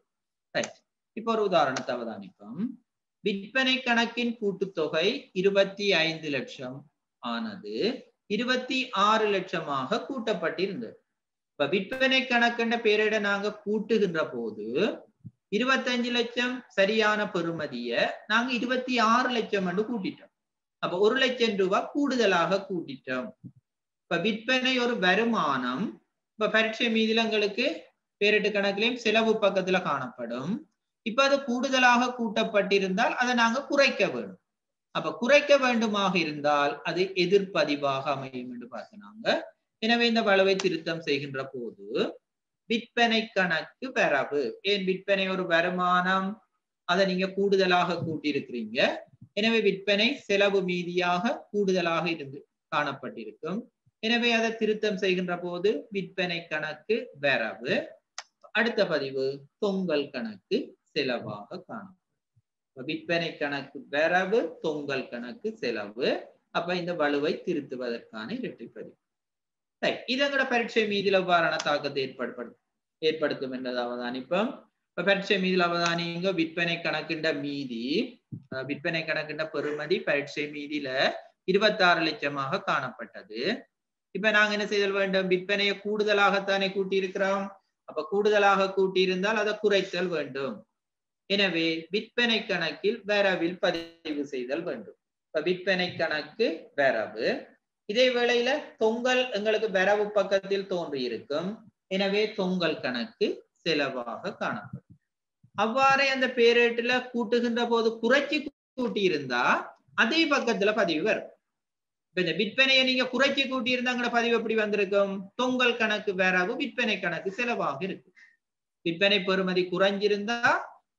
[SPEAKER 1] இப்ப ஒரு உதாரணத்தை அவதானிப்போம் விற்பனை கணக்கின் கூட்டுத்தொகை இருபத்தி ஐந்து லட்சம் ஆனது இருபத்தி ஆறு லட்சமாக கூட்டப்பட்டிருந்தது இப்ப விற்பனை கணக்குன்ற பேரிட நாங்க கூட்டுகின்ற போது இருபத்தஞ்சு லட்சம் சரியான பெறுமதிய நாங்க இருபத்தி ஆறு லட்சம் என்று கூட்டிட்டோம் அப்ப ஒரு லட்சம் ரூபாய் கூடுதலாக கூட்டிட்டோம் இப்ப விற்பனை ஒரு வருமானம் இப்ப பரீட்சை மீதிலங்களுக்கு பேரிட்டு கணக்கிலையும் செலவு பக்கத்துல காணப்படும் இப்ப அது கூடுதலாக கூட்டப்பட்டிருந்தால் அதை நாங்க குறைக்க வேண்டும் அப்ப குறைக்க வேண்டுமாக இருந்தால் அது எதிர்ப்பதிவாக அமையும் என்று பார்க்கிறாங்க எனவே இந்த வளவை திருத்தம் செய்கின்ற போது விற்பனை கணக்கு வரவு ஏன் விற்பனை ஒரு வருமானம் அதை நீங்க கூடுதலாக கூட்டியிருக்கிறீங்க எனவே விற்பனை செலவு மீதியாக கூடுதலாக இருந்து காணப்பட்டிருக்கும் எனவே அதை திருத்தம் செய்கின்ற போது விற்பனை கணக்கு வரவு அடுத்த பதிவு தொங்கல் கணக்கு செலவாக காணும் விற்பனை கணக்கு வரவு தொங்கல் கணக்கு செலவு அப்ப இந்த வலுவை திருத்துவதற்கான இரட்டை பதிவு சரி இதங்கட பரீட்சை மீதில் எவ்வாறான தாக்கத்தை ஏற்படுத்த ஏற்படுத்தும் என்றது அவதானிப்போம் இப்ப பரீட்சை மீதில் அவதானிங்க விற்பனை கணக்கின்ற மீதி விற்பனை கணக்கின்ற பெறுமதி பரீட்சை மீதியில இருபத்தாறு லட்சமாக காணப்பட்டது இப்ப நாங்க என்ன செய்தல் வேண்டும் விற்பனையை கூடுதலாகத்தானே கூட்டியிருக்கிறோம் அப்ப கூடுதலாக கூட்டியிருந்தால் அதை குறைத்தல் வேண்டும் எனவே விற்பனை கணக்கில் வரவில் பதிவு செய்தல் வேண்டும் இப்ப விற்பனை கணக்கு வரவு இதே வேளையில தொங்கல் எங்களுக்கு வரவு பக்கத்தில் தோன்றி இருக்கும் எனவே தொங்கல் கணக்கு செலவாக காணப்படும் அவ்வாறே அந்த பேரேட்டுல கூட்டுகின்ற போது குறைச்சி கூட்டி இருந்தா அதே பக்கத்துல பதிவு வரும் இப்ப இந்த விற்பனையை நீங்க குறைச்சி கூட்டி இருந்தாங்கிற பதிவு எப்படி வந்திருக்கும் தொங்கல் கணக்கு வரவு விற்பனை கணக்கு செலவாக இருக்கு விற்பனை பெறுமதி குறைஞ்சிருந்தா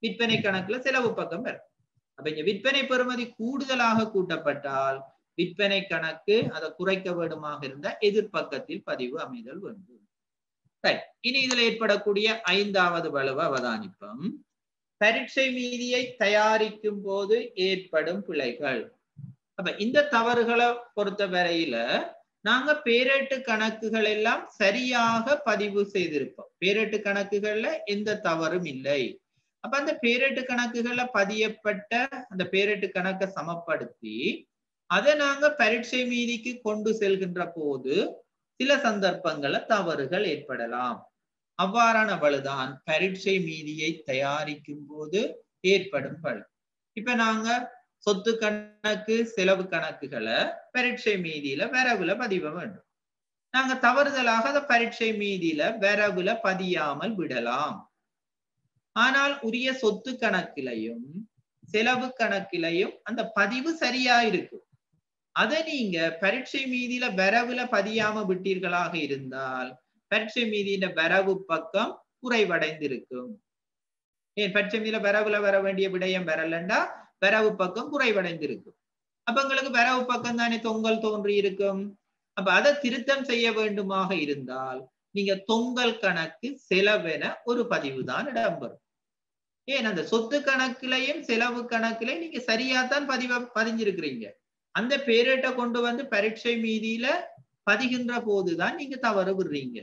[SPEAKER 1] விற்பனை கணக்குல செலவு பக்கம் வரும் அப்ப இங்க விற்பனை பெறுமதி கூடுதலாக கூட்டப்பட்டால் விற்பனை கணக்கு அதை குறைக்க வேண்டுமாக இருந்த எதிர்ப்பக்கத்தில் பதிவு அமைதல் வேண்டும் ரைட் இனி இதுல ஏற்படக்கூடிய ஐந்தாவது வலுவ அவதானிப்பம் பரீட்சை மீதியை தயாரிக்கும் போது ஏற்படும் பிழைகள் அப்ப இந்த தவறுகளை பொறுத்த வரையில நாங்க பேரேட்டு கணக்குகள் எல்லாம் சரியாக பதிவு செய்திருப்போம் பேரேட்டு கணக்குகள்ல எந்த தவறும் இல்லை அப்ப அந்த பேரேட்டு கணக்குகள்ல பதியப்பட்ட அந்த பேரேட்டு கணக்கை சமப்படுத்தி அதை நாங்க பரீட்சை மீதிக்கு கொண்டு செல்கின்ற போது சில சந்தர்ப்பங்கள்ல தவறுகள் ஏற்படலாம் அவ்வாறான பழுதான் பரீட்சை மீதியை தயாரிக்கும் போது ஏற்படும் பழு இப்ப நாங்க சொத்து கணக்கு செலவு கணக்குகளை பரீட்சை மீதியில வரவுல பதிவ வேண்டும் நாங்க தவறுதலாக அந்த பரீட்சை மீதியில வரவுல பதியாமல் விடலாம் ஆனால் உரிய சொத்து கணக்கிலையும் செலவு கணக்கிலையும் அந்த பதிவு சரியா இருக்கும் அதை நீங்க பரீட்சை மீதியில வரவுல பதியாம விட்டீர்களாக இருந்தால் பரீட்சை மீதியில வரவு பக்கம் குறைவடைந்திருக்கும் ஏன் பரீட்சை மீதியில வரவுல வர வேண்டிய விடயம் வரலண்டா வரவு பக்கம் குறைவடைந்திருக்கும் அப்ப உங்களுக்கு வரவு பக்கம் தானே தொங்கல் தோன்றி இருக்கும் அப்ப அதை திருத்தம் செய்ய வேண்டுமாக இருந்தால் நீங்க தொங்கல் கணக்கு செலவென ஒரு பதிவு தான் இடம்பெறும் ஏன் அந்த சொத்து கணக்குலையும் செலவு கணக்குலையும் நீங்க சரியாத்தான் பதிவ பதிஞ்சிருக்கிறீங்க அந்த பேரேட்டை கொண்டு வந்து பரீட்சை மீதியில பதிகின்ற போதுதான் நீங்க தவறு விடுறீங்க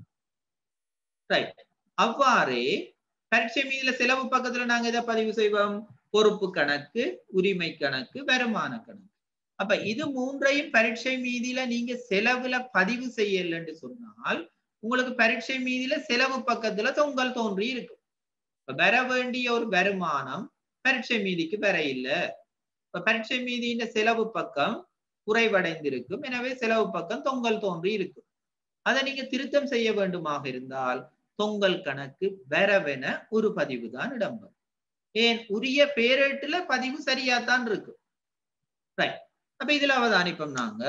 [SPEAKER 1] ரைட் அவ்வாறே பரீட்சை மீதியில செலவு பக்கத்துல நாங்க எதை பதிவு செய்வோம் பொறுப்பு கணக்கு உரிமை கணக்கு வருமான கணக்கு அப்ப இது மூன்றையும் பரீட்சை மீதியில நீங்க செலவுல பதிவு செய்யலன்னு சொன்னால் உங்களுக்கு பரீட்சை மீதியில செலவு பக்கத்துல தொங்கல் தோன்றி இருக்கும் வர வேண்டிய ஒரு வருமானம் பரீட்சை மீதிக்கு வர இல்ல இப்ப பரீட்சை மீதியின் செலவு பக்கம் குறைவடைந்திருக்கும் எனவே செலவு பக்கம் தொங்கல் தோன்றி இருக்கும் அதை நீங்க திருத்தம் செய்ய வேண்டுமாக இருந்தால் தொங்கல் கணக்கு வரவென ஒரு பதிவு தான் இடம்பெறும் ஏன் உரிய பேரேட்டுல பதிவு சரியாத்தான் இருக்கு ரைட் அப்ப இதுல அவதானிப்போம் நாங்க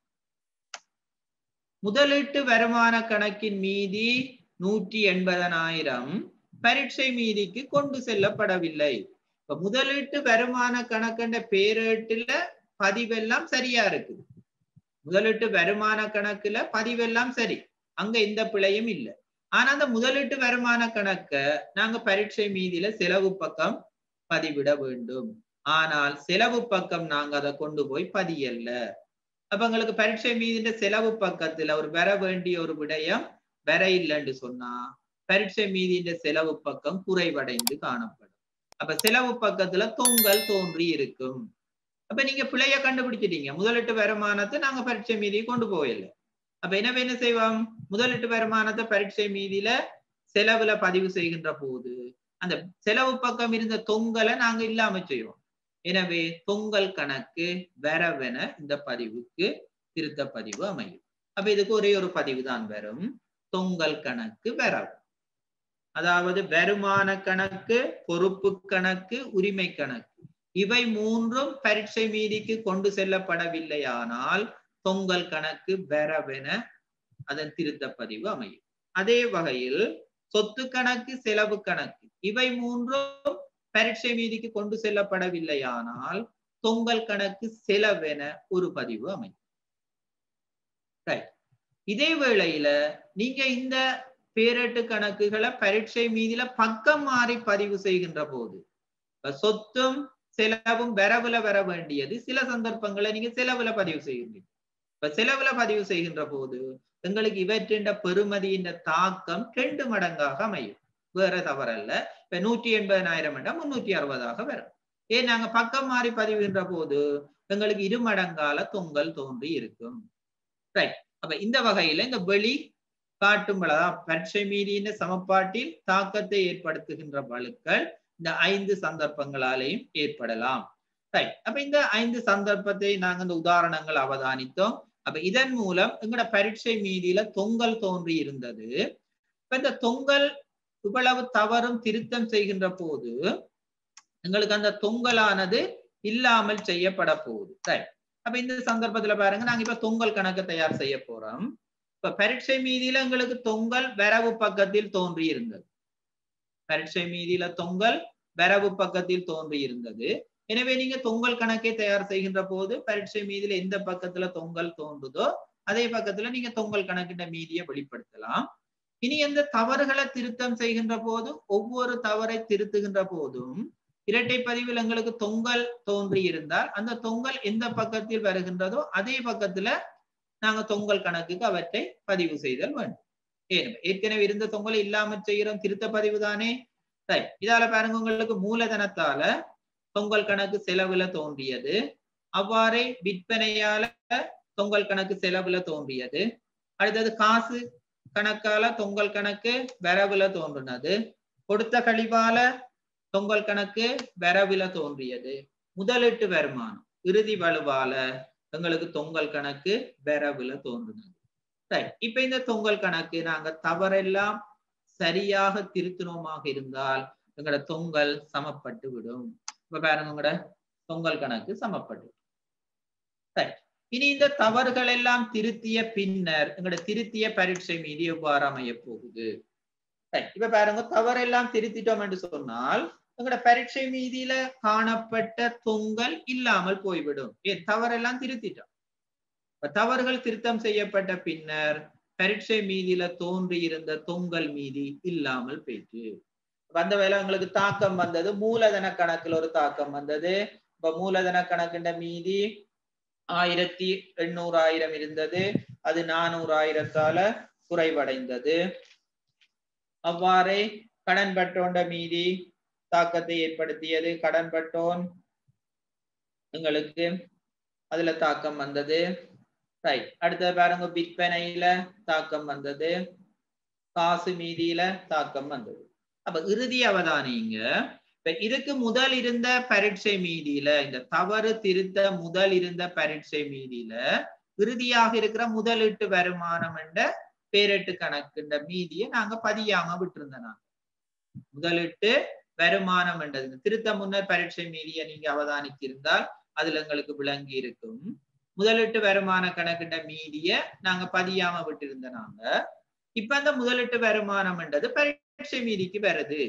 [SPEAKER 1] முதலீட்டு வருமான கணக்கின் மீதி நூற்றி எண்பதனாயிரம் பரீட்சை மீதிக்கு கொண்டு செல்லப்படவில்லை இப்ப முதலீட்டு வருமான கணக்குன்ற பேரேட்டுல பதிவெல்லாம் சரியா இருக்குது முதலீட்டு வருமான கணக்குல பதிவெல்லாம் சரி அங்க எந்த பிழையும் இல்லை ஆனா அந்த முதலீட்டு வருமான கணக்க நாங்க பரீட்சை மீதியில செலவு பக்கம் பதிவிட வேண்டும் ஆனால் செலவு பக்கம் நாங்க அதை கொண்டு போய் பதியல்ல அப்ப எங்களுக்கு பரீட்சை மீதின்ற செலவு பக்கத்துல ஒரு வர வேண்டிய ஒரு விடயம் வர இல்லைன்னு சொன்னா பரீட்சை மீதின்ற செலவு பக்கம் குறைவடைந்து காணப்படும் அப்ப செலவு பக்கத்துல தொங்கல் தோன்றி இருக்கும் அப்ப நீங்க பிழைய கண்டுபிடிச்சிட்டீங்க முதலீட்டு வருமானத்தை நாங்க பரீட்சை மீதி கொண்டு போயில்லை அப்ப என்ன என்ன செய்வோம் முதலீட்டு வருமானத்தை பரீட்சை மீதியில செலவுல பதிவு செய்கின்ற போது அந்த செலவு பக்கம் இருந்த தொங்கலை நாங்க இல்லாம செய்வோம் எனவே தொங்கல் கணக்கு வரவென இந்த பதிவுக்கு திருத்த பதிவு அமையும் அப்ப இதுக்கு ஒரே ஒரு பதிவு தான் வரும் தொங்கல் கணக்கு வரவு அதாவது வருமான கணக்கு பொறுப்பு கணக்கு உரிமை கணக்கு இவை மூன்றும் பரீட்சை மீதிக்கு கொண்டு செல்லப்படவில்லையானால் தொங்கல் கணக்கு வரவென அதன் திருத்த பதிவு அமையும் அதே வகையில் சொத்து கணக்கு செலவு கணக்கு இவை மூன்றும் பரீட்சை மீதிக்கு கொண்டு செல்லப்படவில்லையானால் தொங்கல் கணக்கு செலவென ஒரு பதிவு அமையும் இதே வேளையில நீங்க இந்த பேரட்டு கணக்குகளை பரீட்சை மீதில பக்கம் மாறி பதிவு செய்கின்ற போது சொத்தும் செலவும் வரவுல வர வேண்டியது சில சந்தர்ப்பங்களை நீங்க செலவுல பதிவு செய்கின்றீங்க இப்ப செலவுல பதிவு செய்கின்ற போது எங்களுக்கு இவற்றின் பெருமதியின் தாக்கம் ரெண்டு மடங்காக அமையும் வேற தவறல்ல இப்ப நூற்றி எண்பதாயிரம் என்றால் முன்னூற்றி அறுபதாக வரும் ஏன் நாங்க பக்கம் மாறி பதிவுகின்ற போது எங்களுக்கு இரு மடங்கால தொங்கல் தோன்றி இருக்கும் ரைட் அப்ப இந்த வகையில இந்த வெளி காட்டும் பலதான் பரீட்சை மீதியின் சமப்பாட்டில் தாக்கத்தை ஏற்படுத்துகின்ற வழுக்கள் இந்த ஐந்து சந்தர்ப்பங்களாலேயும் ஏற்படலாம் ரைட் அப்ப இந்த ஐந்து சந்தர்ப்பத்தை நாங்க இந்த உதாரணங்கள் அவதானித்தோம் அப்ப இதன் மூலம் எங்களோட பரீட்சை மீதியில தொங்கல் தோன்றி இருந்தது இப்ப இந்த தொங்கல் இவ்வளவு தவறும் திருத்தம் செய்கின்ற போது எங்களுக்கு அந்த தொங்கலானது இல்லாமல் செய்யப்பட போகுது ரைட் அப்ப இந்த சந்தர்ப்பத்துல பாருங்க நாங்க இப்ப தொங்கல் கணக்கு தயார் செய்ய போறோம் இப்ப பரீட்சை மீதியில எங்களுக்கு தொங்கல் வரவு பக்கத்தில் தோன்றி இருந்தது பரீட்சை மீதியில தொங்கல் வரவு பக்கத்தில் தோன்றி இருந்தது எனவே நீங்க தொங்கல் கணக்கை தயார் செய்கின்ற போது பரீட்சை மீதில எந்த பக்கத்துல தொங்கல் தோன்றுதோ அதே பக்கத்துல நீங்க தொங்கல் கணக்கிட்ட மீதியை வெளிப்படுத்தலாம் இனி எந்த தவறுகளை திருத்தம் செய்கின்ற போது ஒவ்வொரு தவறை திருத்துகின்ற போதும் இரட்டை பதிவில் எங்களுக்கு தொங்கல் தோன்றி இருந்தால் அந்த தொங்கல் எந்த பக்கத்தில் வருகின்றதோ அதே பக்கத்துல நாங்க தொங்கல் கணக்குக்கு அவற்றை பதிவு செய்தல் வேண்டும் ஏன் ஏற்கனவே இருந்த தொங்கலை இல்லாமல் செய்கிறோம் திருத்த பதிவு தானே ரைட் இதால பாருங்க உங்களுக்கு மூலதனத்தால தொங்கல் கணக்கு செலவுல தோன்றியது அவ்வாறே விற்பனையால தொங்கல் கணக்கு செலவுல தோன்றியது அடுத்தது காசு கணக்கால தொங்கல் கணக்கு வரவுல தோன்றினது கொடுத்த கழிவால தொங்கல் கணக்கு வரவுல தோன்றியது முதலீட்டு வருமானம் இறுதி வலுவால எங்களுக்கு தொங்கல் கணக்கு வரவுல தோன்றினது ரைட் இப்ப இந்த தொங்கல் கணக்கு நாங்க தவறெல்லாம் சரியாக திருத்தினோமாக இருந்தால் எங்களோட தொங்கல் சமப்பட்டு விடும் இப்ப பாருங்க உங்களோட தொங்கல் கணக்கு சமப்பட்டு ரைட் இனி இந்த தவறுகள் எல்லாம் திருத்திய பின்னர் எங்களோட திருத்திய பரீட்சை மீது எவ்வாறு அமைய போகுது இப்ப பாருங்க தவறெல்லாம் திருத்திட்டோம் என்று சொன்னால் எங்களோட பரீட்சை மீதியில காணப்பட்ட தொங்கல் இல்லாமல் போய்விடும் ஏன் தவறெல்லாம் திருத்திட்டோம் தவறுகள் திருத்தம் செய்யப்பட்ட பின்னர் பரீட்சை மீதியில தோன்றி இருந்த தொங்கல் மீதி இல்லாமல் போயிட்டு வந்த வேலை உங்களுக்கு தாக்கம் வந்தது மூலதன கணக்குல ஒரு தாக்கம் வந்தது இப்ப மூலதன கணக்குண்ட மீதி ஆயிரத்தி எண்ணூறு ஆயிரம் இருந்தது அது நானூறு ஆயிரத்தால குறைவடைந்தது அவ்வாறே கடன் பட்டோண்ட மீதி தாக்கத்தை ஏற்படுத்தியது கடன் பட்டோன் எங்களுக்கு அதுல தாக்கம் வந்தது ரைட் அடுத்தது பாருங்க விற்பனையில தாக்கம் வந்தது காசு மீதியில தாக்கம் வந்தது அப்ப இறுதி அவதானிங்க இப்ப இதுக்கு முதல் இருந்த பரீட்சை மீதியில இந்த தவறு திருத்த முதல் இருந்த பரீட்சை மீதியில இறுதியாக இருக்கிற முதலீட்டு வருமானம் என்ற பேரெட்டு கணக்குன்ற மீதியை நாங்க பதியாம விட்டுருந்தோம் நாங்க முதலீட்டு வருமானம் என்றது திருத்த முன்னர் பரீட்சை மீதியை நீங்க அவதானித்திருந்தால் அதுல எங்களுக்கு விளங்கி இருக்கும் முதலீட்டு வருமான கணக்கிட்ட மீதிய நாங்க பதியாம விட்டிருந்த நாங்க இப்ப அந்த முதலீட்டு வருமானம் என்றது பரீட்சை மீதிக்கு வருது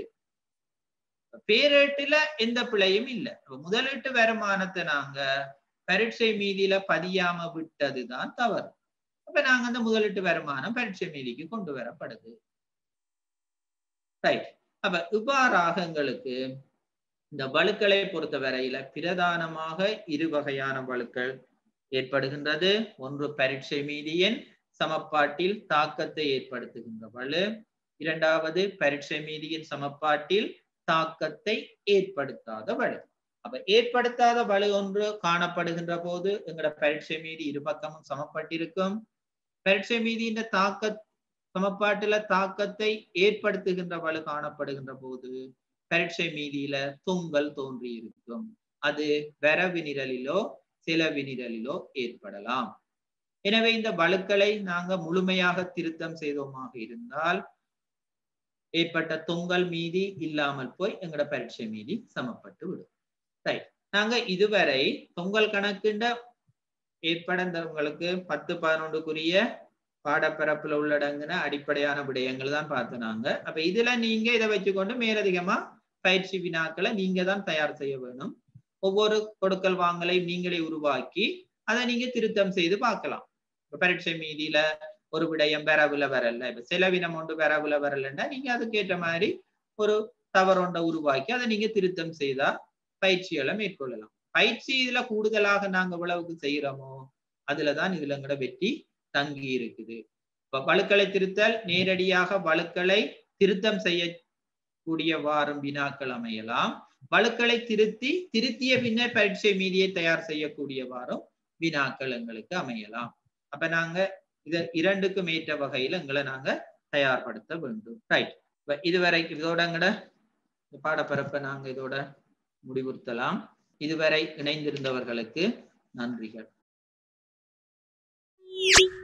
[SPEAKER 1] பேரேட்டுல எந்த பிழையும் இல்லை முதலீட்டு வருமானத்தை நாங்க பரீட்சை மீதியில பதியாம விட்டதுதான் தவறு அப்ப நாங்க அந்த முதலீட்டு வருமானம் பரீட்சை மீதிக்கு கொண்டு வரப்படுது ரைட் அப்ப இவ்வாறாக எங்களுக்கு இந்த வழுக்களை பொறுத்த வரையில பிரதானமாக இரு வகையான வழுக்கள் ஏற்படுகின்றது ஒன்று பரீட்சை மீதியின் சமப்பாட்டில் தாக்கத்தை ஏற்படுத்துகின்ற வலு இரண்டாவது பரீட்சை மீதியின் சமப்பாட்டில் தாக்கத்தை ஏற்படுத்தாத வலு அப்ப ஏற்படுத்தாத வலு ஒன்று காணப்படுகின்ற போது எங்களோட பரீட்சை மீதி இரு பக்கமும் சமப்பட்டிருக்கும் பரீட்சை மீதி இந்த தாக்க சமப்பாட்டுல தாக்கத்தை ஏற்படுத்துகின்ற வலு காணப்படுகின்ற போது பரீட்சை மீதியில தொங்கல் தோன்றி இருக்கும் அது வரவு நிரலிலோ செலவு நிரலிலோ ஏற்படலாம் எனவே இந்த வழுக்களை நாங்க முழுமையாக திருத்தம் செய்தோமாக இருந்தால் ஏற்பட்ட தொங்கல் மீதி இல்லாமல் போய் எங்களோட பரீட்சை மீதி சமப்பட்டு விடும் ரைட் நாங்க இதுவரை தொங்கல் கணக்குண்ட ஏற்படந்தவங்களுக்கு பத்து பதினொன்றுக்குரிய பாடப்பரப்புல உள்ளடங்கின அடிப்படையான விடயங்கள் தான் பார்த்தனாங்க அப்ப இதுல நீங்க இதை வச்சுக்கொண்டு மேலதிகமா பயிற்சி வினாக்களை நீங்க தான் தயார் செய்ய வேணும் ஒவ்வொரு கொடுக்கல் வாங்கலை நீங்களே உருவாக்கி அதை நீங்க திருத்தம் செய்து பார்க்கலாம் இப்ப பரீட்சை மீதியில ஒரு விடயம் வரவுல வரல இப்ப செலவினம் ஒன்று வரவுல வரலன்னா நீங்க அதுக்கேற்ற மாதிரி ஒரு தவறொன்றை உருவாக்கி அதை நீங்க திருத்தம் செய்தா பயிற்சிகளை மேற்கொள்ளலாம் பயிற்சி இதுல கூடுதலாக நாங்க எவ்வளவுக்கு செய்யறோமோ அதுலதான் இதுல எங்கட வெற்றி தங்கி இருக்குது இப்ப வழுக்களை திருத்தல் நேரடியாக வழுக்களை திருத்தம் செய்யக்கூடிய வாரம் வினாக்கள் அமையலாம் வழுக்களை திருத்தி திருத்திய பின்னர் பரீட்சை மீதியை தயார் செய்யக்கூடிய வாரம் வினாக்கள் எங்களுக்கு அமையலாம் அப்ப நாங்க இத இரண்டுக்கும் ஏற்ற வகையில எங்களை நாங்க தயார்படுத்த வேண்டும் ரைட் இப்ப இதுவரை இதோட எங்கட பாடப்பரப்பை நாங்க இதோட முடிவுறுத்தலாம் இதுவரை இணைந்திருந்தவர்களுக்கு நன்றிகள்